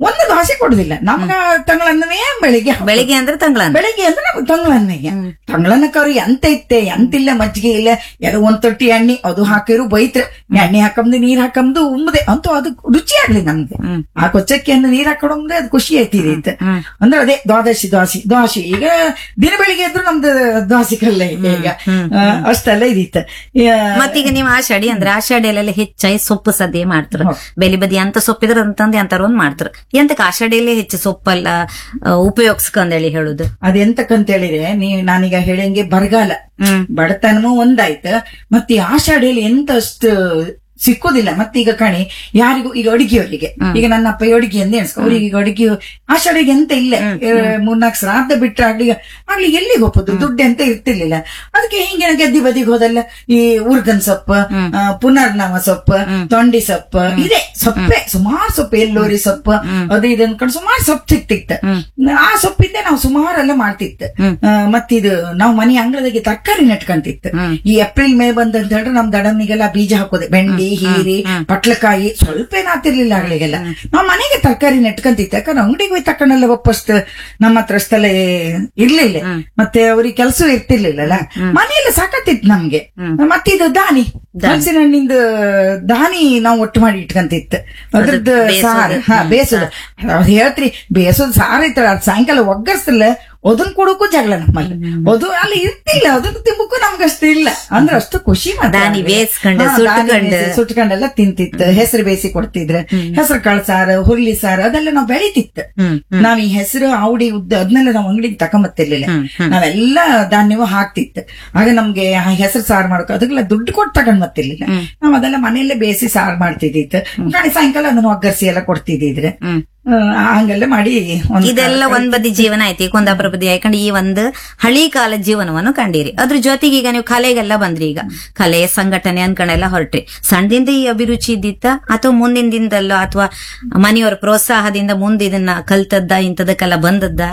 ಒಂದು ದೋಸೆ ಕೊಡುದಿಲ್ಲ ನಮ್ಗ ತಂಗಳನ್ನನೇ ಬೆಳಿಗ್ಗೆ ಹಾಕೋದು. ಬೆಳಿಗ್ಗೆ ಅಂದ್ರೆ ತಂಗ್ಳನ್ನ ಬೆಳಿಗ್ಗೆ ಅಂದ್ರೆ ನಮ್ಗೆ ತಂಗಳನ್ನಿಗೆ ತಂಗಳನ್ನಕ್ಕವ್ರು ಎಂತ ಇತ್ತೆ ಎಂತಿಲ್ಲ ಮಜ್ಜಿಗೆ ಇಲ್ಲ ಯಾರೋ ಒಂದ್ ತೊಟ್ಟಿ ಎಣ್ಣೆ ಅದು ಹಾಕಿರು ಬೈತ್ರ ಎಣ್ಣೆ ಹಾಕಂದು ನೀರ್ ಹಾಕಂದು ಉಂಬದೆ ಅಂತೂ ಅದು ರುಚಿ ಆಗ್ಲಿ ನಮ್ಗೆ ಆ ಕೊಚ್ಚಕ್ಕಿಯನ್ನು ನೀರ್ ಹಾಕೊಂಡ್ರೆ ಅದು ಖುಷಿ ಆಯ್ತಿದೆ ಅಂದ್ರೆ ಅದೇ ದ್ವಾದಶಿ ದ್ವಾಸಿ ದ್ವಾಸಿ ಈಗ ದಿನ ಬೆಳಿಗ್ಗೆ ಎದ್ರು ನಮ್ದು ದ್ವಾಸಿ ಕಲ್ಲ ಈಗ ಆ, ಅಷ್ಟೆಲ್ಲ ಇದಿತ್ತ ಮತ್ತೀಗ ನೀವು ಆಷಾಢಿ ಅಂದ್ರೆ ಆಷಾಢಿಯಲ್ಲೆಲ್ಲ ಹೆಚ್ಚಾಗಿ ಸೊಪ್ಪು ಸದ್ಯ ಮಾಡ್ತಾರ ಬೆಲಿ ಬದಿ ಅಂತ ಸೊಪ್ಪಿದ್ರ ಅಂತಂದು ಎಂತಾರ ಒಂದ್ ಮಾಡ್ತಾರ ಎಂತಕ್ಕೆ ಆಷಾಢಿಯಲ್ಲೇ ಹೆಚ್ಚು ಸೊಪ್ಪೆಲ್ಲ ಆ, ಉಪಯೋಗಿಸ್ಕೊಂಡೇಳಿ ಹೇಳುದು ಅದೆಂತಕ್ಕಂತ ಹೇಳಿದ್ರೆ ನೀವು ನಾನೀಗ ಹೇಳಂಗೆ ಬರಗಾಲ ಹ್ಮ್ ಬಡತನವೂ ಒಂದಾಯ್ತು ಮತ್ತೆ ಈ ಆಷಾಢಿಯಲ್ಲಿ ಎಂತ ಅಷ್ಟು ಸಿಕ್ಕೋದಿಲ್ಲ ಮತ್ತೀಗ ಕಣಿ ಯಾರಿಗೂ ಈಗ ಅಡಿಗೆಯವರಿಗೆ ಈಗ ನನ್ನ ಅಪ್ಪ ಅಡಿಗೆ ಅಂತ ಎಣಿಸ್ಕೊ ಅವ್ರಿಗೆ ಈಗ ಅಡಿಗೆ ಆಷಾಢಿಗೆ ಎಂತ ಇಲ್ಲ ಮೂರ್ನಾಲ್ಕು ಶ್ರಾದ್ದ ಬಿಟ್ರೆ ಆಗ್ಲಿ ಆಗ್ಲಿ ಎಲ್ಲಿಗೆ ಹೋಗೋದು ದುಡ್ಡು ಅಂತ ಇರ್ತಿರ್ಲಿಲ್ಲ ಅದಕ್ಕೆ ಹಿಂಗೆ ಗೆದ್ದಿ ಬದಿಗೆ ಹೋದಲ್ಲ ಈ ಉರ್ಗನ್ ಸೊಪ್ಪು ಆ, ಪುನರ್ನವ ಸೊಪ್ಪು ತೊಂಡಿ ಸೊಪ್ಪು ಇದೆ ಸೊಪ್ಪೆ ಸುಮಾರು ಸೊಪ್ಪು ಎಲ್ಲೋರಿ ಸೊಪ್ಪು ಅದು ಇದು ಅನ್ಕೊಂಡು ಸುಮಾರು ಸೊಪ್ಪು ಸಿಕ್ತಿತ್ತು ಆ ಸೊಪ್ಪಿಂದ ನಾವು ಸುಮಾರೆಲ್ಲ ಮಾಡ್ತಿತ್ತು ಆ, ಮತ್ತಿದು ನಾವು ಮನೆ ಅಂಗಳದಾಗೆ ತರಕಾರಿ ನೆಟ್ಕೊಂತಿತ್ತು ಈ ಏಪ್ರಿಲ್ ಮೇ ಬಂದಂತ ಹೇಳಿದ್ರೆ ನಮ್ ದಡನಿಗೆಲ್ಲ ಬೀಜ ಹಾಕೋದೆ ಬೆಂಡಿ ಹೀರಿ ಪಟ್ಲಕಾಯಿ ಸ್ವಲ್ಪ ಏನಾತಿರ್ಲಿಲ್ಲ ಆಗ್ಲಿಗೆಲ್ಲ ನಾವ್ ಮನೆಗೆ ತರಕಾರಿ ನೆಟ್ಕೊಂತಿತ್ತು ಯಾಕಂದ್ರೆ ಅಂಗಡಿಗೆ ಹೋಗಿ ತಕೊಂಡೆಲ್ಲ ವಾಪಸ್ ನಮ್ಮ ಹತ್ರ ಅಷ್ಟೆಲ್ಲ ಇರ್ಲಿಲ್ಲ ಮತ್ತೆ ಅವ್ರಿಗೆ ಕೆಲಸ ಇರ್ತಿರ್ಲಿಲ್ಲಲ್ಲ ಮನೆಯಲ್ಲ ಸಾಕತ್ತಿತ್ತು ನಮ್ಗೆ ಮತ್ತಿದು ದಾನಿ ಹಲಸಿನ ಹಣ್ಣಿಂದ ದಾನಿ ನಾವು ಒಟ್ಟು ಮಾಡಿ ಇಟ್ಕೊಂತಿತ್ತು ಅದ್ರದ್ದು ಸಾರು ಹಾ ಬೇಸೋದು ಅದ್ ಹೇಳ್ತ್ರಿ ಬೇಸೋದ್ ಸಾರು ಐತಲ್ಲ ಅದ್ ಸಾಯಂಕಾಲ ಒಗ್ಗರ್ಸಲ್ಲ ಅದನ್ ಕೊಡೋಕು ಜಗಳ ನಮ್ಮಲ್ಲಿ ಅದು ಅಲ್ಲಿ ಇರ್ತಿಲ್ಲ ಅದನ್ನ ತಿಮ್ಮಕ್ಕೂ ನಮ್ಗಷ್ಟು ಇಲ್ಲ ಅಂದ್ರೆ ಅಷ್ಟು ಖುಷಿ ಮಾತ್ರ. ದಾನಿ ಬೇಯಿಸ್ಕೊಂಡು, ಹಾ, ದಾನಿ ಸುಟ್ಕೊಂಡು. ಬೇಯಿಸಿ, ಸುಟ್ಕೊಂಡೆಲ್ಲ ತಿಂತಿತ್ತು ಹೆಸರು ಬೇಯಿಸಿ ಕೊಡ್ತಿದ್ರೆ ಹೆಸರು ಕಾಳು ಸಾರು ಹುರ್ಲಿ ಸಾರು ಅದೆಲ್ಲ ನಾವು ಬೆಳಿತಿತ್ತು ನಾವ್ ಈ ಹೆಸರು ಆವಡಿ ಉದ್ದ ಅದನ್ನೆಲ್ಲ ನಾವು ಅಂಗಡಿಗೆ ತಕೊಂಬತ್ತಿರ್ಲಿಲ್ಲ ನಾವೆಲ್ಲ ಧಾನ್ಯವೂ ಹಾಕ್ತಿತ್ತು ಆಗ ನಮ್ಗೆ ಹೆಸರು ಸಾರು ಮಾಡ್ಕೊ ಅದಕ್ಕೆಲ್ಲ ದುಡ್ಡು ಕೊಟ್ಟು ತಗೊಂಡ್ ಬರ್ತಿರ್ಲಿಲ್ಲ ನಾವ್ ಅದೆಲ್ಲ ಮನೆಯಲ್ಲೇ ಬೇಯಿಸಿ ಸಾರು ಮಾಡ್ತಿದ್ದಿತ್ತು ಕಡೆ ಸಾಯಂಕಾಲ ಅದನ್ನ ಒಗ್ಗರ್ಸಿ ಎಲ್ಲ ಕೊಡ್ತಿದ್ದಿದ್ರೆ ಆ, ಹಂಗೆಲ್ಲ ಮಾಡಿ ಒಂದ್ ಇದೆಲ್ಲ ಒಂದ್ ಬದಿ ಜೀವನ ಐತಿ ಕುಂದಾಪುರ ಬದಿ ಯಾಕಂದ್ರೆ ಈ ಒಂದು ಹಳಿ ಕಾಲದ ಜೀವನವನ್ನು ಕಂಡೀರಿ ಅದ್ರ ಜೊತೆಗೆ ಈಗ ನೀವು ಕಲೆಗೆಲ್ಲ ಬಂದ್ರಿ ಈಗ ಕಲೆ ಸಂಘಟನೆ ಅನ್ಕೊಂಡೆಲ್ಲ ಹೊರಟ್ರಿ ಸಣ್ಣದಿಂದ ಈ ಅಭಿರುಚಿ ಇದ್ದಿತ್ತ ಅಥವಾ ಮುಂದಿನ ದಿನದಲ್ಲೋ ಅಥವಾ ಮನೆಯವರ ಪ್ರೋತ್ಸಾಹದಿಂದ ಮುಂದೆ ಇದನ್ನ ಕಲ್ತದ್ದ ಇಂಥದಕ್ಕೆಲ್ಲ ಬಂದದ್ದ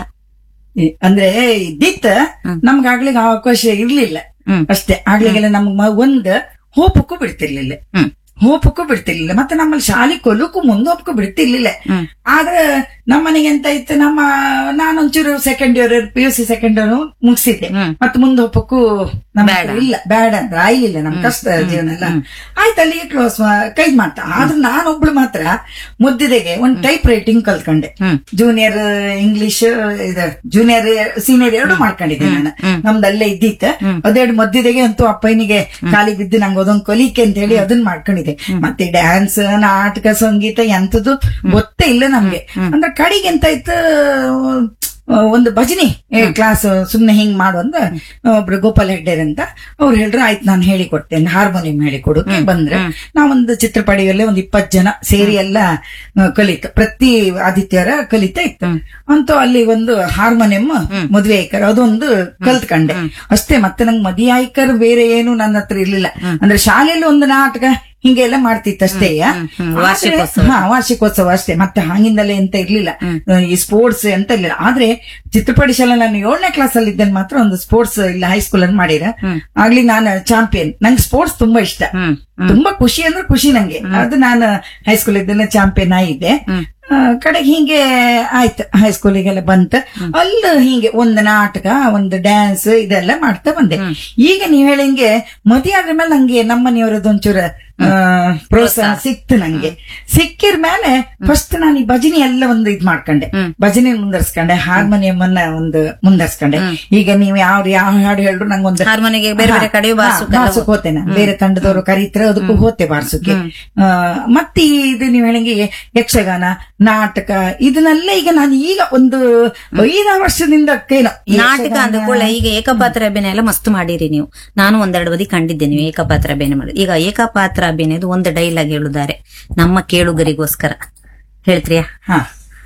ಈ- ಅಂದ್ರೆ ಇದ್ದಿತ್ತ ನಮ್ಗೆ ಆಗ್ಲಿಕ್ಕೆ ಅವಕಾಶ ಇರ್ಲಿಲ್ಲ ಹ್ಮ್. ಅಷ್ಟೇ ಆಗ್ಲಿಗೆಲ್ಲ ನಮ್ಗ್ ಮ- ಒಂದ್ ಹೋಪಕ್ಕೂ ಬಿಡ್ತಿರ್ಲಿಲ್ಲ ಹ್ಮ್. ಹೋಪಕ್ಕೂ ಬಿಡ್ತಿರ್ಲಿಲ್ಲ ಮತ್ತೆ ನಮ್ಮಲ್ಲಿ ಶಾಲೆ ಕೊಲಕ್ಕೂ ಮುಂದೋಪಕ್ಕೂ ಬಿಡ್ತಿರ್ಲಿಲ್ಲ ಹ್ಮ್. ಆದ್ರೆ ನಮ್ಮ ಮನೆಗೆ ಎಂತ ಇತ್ತು ನಮ್ಮ ನಾನೊಂಚೂರು second year P U C second year ಮುಗಿಸಿದ್ದೆ ಹ್ಮ್. ಮತ್ತೆ ಮುಂದೆ ಹೋಪಕ್ಕೂ ನಮ್ಮ ಬೇಡ. ಹತ್ರ ಇಲ್ಲ ಬೇಡ ಅಂದ್ರೆ ಆಯ್ಲಿಲ್ಲ ನಮ್ ಕಷ್ಟ ಜೀವನ ಎಲ್ಲ ಆಯ್ತು ಅಲ್ಲಿಗೆ ಕ್ಲೋಸ್ ಕೈದ್ ಮಾಡ್ತಾ ಆದ್ರೆ ನಾನೊಬ್ಳು ಮಾತ್ರ ಮುದ್ದಿದೆಗೆ ಒಂದ್ ಟೈಪ್ ರೈಟಿಂಗ್ ಕಲ್ತ್ಕೊಂಡೆ ಹ್ಮ್. ಜೂನಿಯರ್ ಇಂಗ್ಲಿಷ್ ಇದು ಜೂನಿಯರ್ ಸೀನಿಯರ್ ಎರಡು ಮಾಡ್ಕೊಂಡಿದ್ದೆ ನಾನು ನಮ್ದಲ್ಲೇ ಇದ್ದಿತ್ತು ಅದೆರಡು ಮದ್ದಿದೆಗೆ ಅಂತೂ ಅಪ್ಪನಿಗೆ ಕಾಲಿ ಬಿದ್ದು ನಂಗೆ ಅದೊಂದು ಕಲಿಕೆ ಅಂತ ಹೇಳಿ ಅದನ್ನ ಮಾಡ್ಕೊಂಡಿದ್ದೆ ಮತ್ತೆ ಡ್ಯಾನ್ಸ್ ನಾಟಕ ಸಂಗೀತ ಎಂತದ್ದು ಗೊತ್ತೇ ಇಲ್ಲ ನಮ್ಗೆ ಅಂದ್ರೆ ಕಡೆಗೆ ಎಂತ ಇತ್ತು ಆ, ಒಂದು ಭಜನಿ ಕ್ಲಾಸ್ ಸುಮ್ನೆ ಹಿಂಗ್ ಮಾಡು ಅಂದ ಒಬ್ರು ಗೋಪಾಲ್ ಹೆಗ್ಡೇರ್ ಅಂತ ಅವ್ರು ಹೇಳ್ರು ಆಯ್ತು ನಾನು ಹೇಳಿ ಕೊಡ್ತೇನೆ ಹಾರ್ಮೋನಿಯಂ ಹೇಳಿ ಕೊಡು ಬಂದ್ರೆ ನಾವೊಂದು ಚಿತ್ರಪಡಿಯಲ್ಲೇ ಒಂದ್ ಇಪ್ಪತ್ ಜನ ಸೇರಿ ಎಲ್ಲ ಆ, ಕಲಿತು ಪ್ರತಿ ಆದಿತ್ಯವಾರ ಕಲಿತಾ ಇತ್ತು ಅಂತೂ ಅಲ್ಲಿ ಒಂದು ಹಾರ್ಮೋನಿಯಂ ಮದುವೆ ಆಯ್ಕರ್ ಅದೊಂದು ಕಲ್ತ್ಕೊಂಡೆ ಅಷ್ಟೇ ಮತ್ತೆ ನಂಗೆ ಮದುವೆ ಆಯ್ಕರ್ ಬೇರೆ ಏನು ನನ್ನ ಹತ್ರ ಇರ್ಲಿಲ್ಲ ಅಂದ್ರೆ ಶಾಲೆಯಲ್ಲಿ ಒಂದು ನಾಟಕ ಹಿಂಗೆಲ್ಲ ಮಾಡ್ತಿತ್ತು ಅಷ್ಟೇ ವಾರ್ಷಿಕೋತ್ಸವ. ಹಾ ವಾರ್ಷಿಕೋತ್ಸವ ಅಷ್ಟೇ ಮತ್ತೆ ಹಾಗಿಂದಲೇ ಎಂತ ಇರ್ಲಿಲ್ಲ ಈ ಸ್ಪೋರ್ಟ್ಸ್ ಎಂತ ಇರ್ಲಿಲ್ಲ ಆದ್ರೆ ಚಿತ್ರಪಡಿ ಶಾಲೆ ನಾನು ಏಳನೇ ಕ್ಲಾಸ್ ಅಲ್ಲಿ ಇದ್ದಲ್ಲಿ ಮಾತ್ರ ಒಂದು ಸ್ಪೋರ್ಟ್ಸ್ ಇಲ್ಲ ಹೈಸ್ಕೂಲ್ ಅಲ್ಲಿ ಮಾಡಿರ ಆಗ್ಲಿ ನಾನು ಚಾಂಪಿಯನ್ ನಂಗೆ ಸ್ಪೋರ್ಟ್ಸ್ ತುಂಬಾ ಇಷ್ಟ ಹ್ಮ್ ತುಂಬಾ ಖುಷಿ ಅಂದ್ರೆ ಖುಷಿ ನಂಗೆ ಅದು ನಾನು ಹೈಸ್ಕೂಲ್ ಇದ್ದಲ್ಲ ಚಾಂಪಿಯನ್ ಆಗಿದ್ದೆ ಆ, ಕಡೆಗೆ ಹಿಂಗೆ ಆಯ್ತು ಹೈಸ್ಕೂಲಿಗೆಲ್ಲ ಬಂತ ಅಲ್ಲಿ ಹಿಂಗೆ ಒಂದು ನಾಟಕ ಒಂದು ಡ್ಯಾನ್ಸ್ ಇದೆಲ್ಲ ಮಾಡ್ತಾ ಬಂದೆ ಈಗ ನೀವ್ ಹೇಳಿಂಗೆ ಮದುವೆ ಆದ್ರ ಮೇಲೆ ನಂಗೆ ನಮ್ಮ ಮನೆಯವರದೊಂಚೂರ ಆ, ಪ್ರೋತ್ಸಾಹ ಸಿಕ್ತು ನಂಗೆ ಸಿಕ್ಕಿರ ಮೇಲೆ ಫಸ್ಟ್ ನಾನು ಈ ಭಜನೆ ಎಲ್ಲ ಒಂದು ಇದ್ ಮಾಡ್ಕೊಂಡೆ ಭಜನೆ ಮುಂದರ್ಸ್ಕೊಂಡೆ ಹಾರ್ಮೋನಿಯಂ ಅನ್ನ ಒಂದು ಮುಂದರ್ಸ್ಕೊಂಡೆ ಈಗ ನೀವು ಯಾವ ಯಾವ ಹಾಡು ಹೇಳ್ರು ನಂಗೊಂದು ಹಾರ್ಮೋನಿಗೆ ಬೇರೆ ಬೇರೆ ಕಡೆಯೂ ಬಾರ್ಸುಕ್ಕೆಲ್ಲ ಬಾರ್ಸಕ್ ಹೋತೆ ನಾನು ಬೇರೆ ತಂಡದವರು ಕರೀತಾರೆ ಅದಕ್ಕೂ ಹೋತೆ ಬಾರ್ಸಕ್ಕೆ ಆ, ಮತ್ತೆ ಇದು ನೀವು ಹೇಳಂಗೆ ಯಕ್ಷಗಾನ ನಾಟಕ ಇದನ್ನೆಲ್ಲ ಈಗ ನಾನು ಈಗ ಒಂದು ಐದಾರು ವರ್ಷದಿಂದ ಏನೋ ಈ ನಾಟಕ ಯಕ್ಷಗಾನ- ಅಂದ ಕೂಡ ಈಗ ಏಕಪಾತ್ರ ಅಭಿನಯ ಎಲ್ಲ ಮಸ್ತ್ ಮಾಡಿರಿ ನೀವು ನಾನು ಒಂದೆರಡು ಬದಿ ಕಂಡಿದ್ದೆ ನೀವು ಏಕಪಾತ್ರ ಅಭಿನಯ ಮಾಡಿ ಈಗ ಏಕಪಾತ್ರ ಅಭಿನಯದು ಒಂದು ಡೈಲಾಗ್ ಹೇಳುತ್ತಾರೆ ನಮ್ಮ ಕೇಳುಗರಿಗೋಸ್ಕರ ಹೇಳ್ತೀಯಾ ಹಾ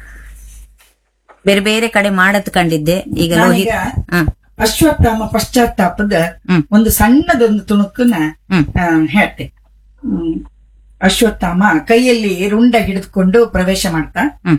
ಬೇರೆ ಬೇರೆ ಕಡೆ ಮಾಡದ್ ಕಂಡಿದ್ದೆ ಈಗ ಲೋಹಿತ್ ನಾನೀಗ ಹ ಅಶ್ವತ್ಥಾಮ ಪಶ್ಚಾತ್ತಾಪದ ಹ್ಮ್. ಒಂದು ಸಣ್ಣದೊಂದು ತುಣುಕನ್ನ ಹ್ಮ್. ಆ, ಹೇಳ್ತೆ ಹ್ಮ್. ಅಶ್ವತ್ಥಾಮ ಕೈಯಲ್ಲಿ ರುಂಡ ಹಿಡಿದುಕೊಂಡು ಪ್ರವೇಶ ಮಾಡ್ತಾ ಹ್ಮ್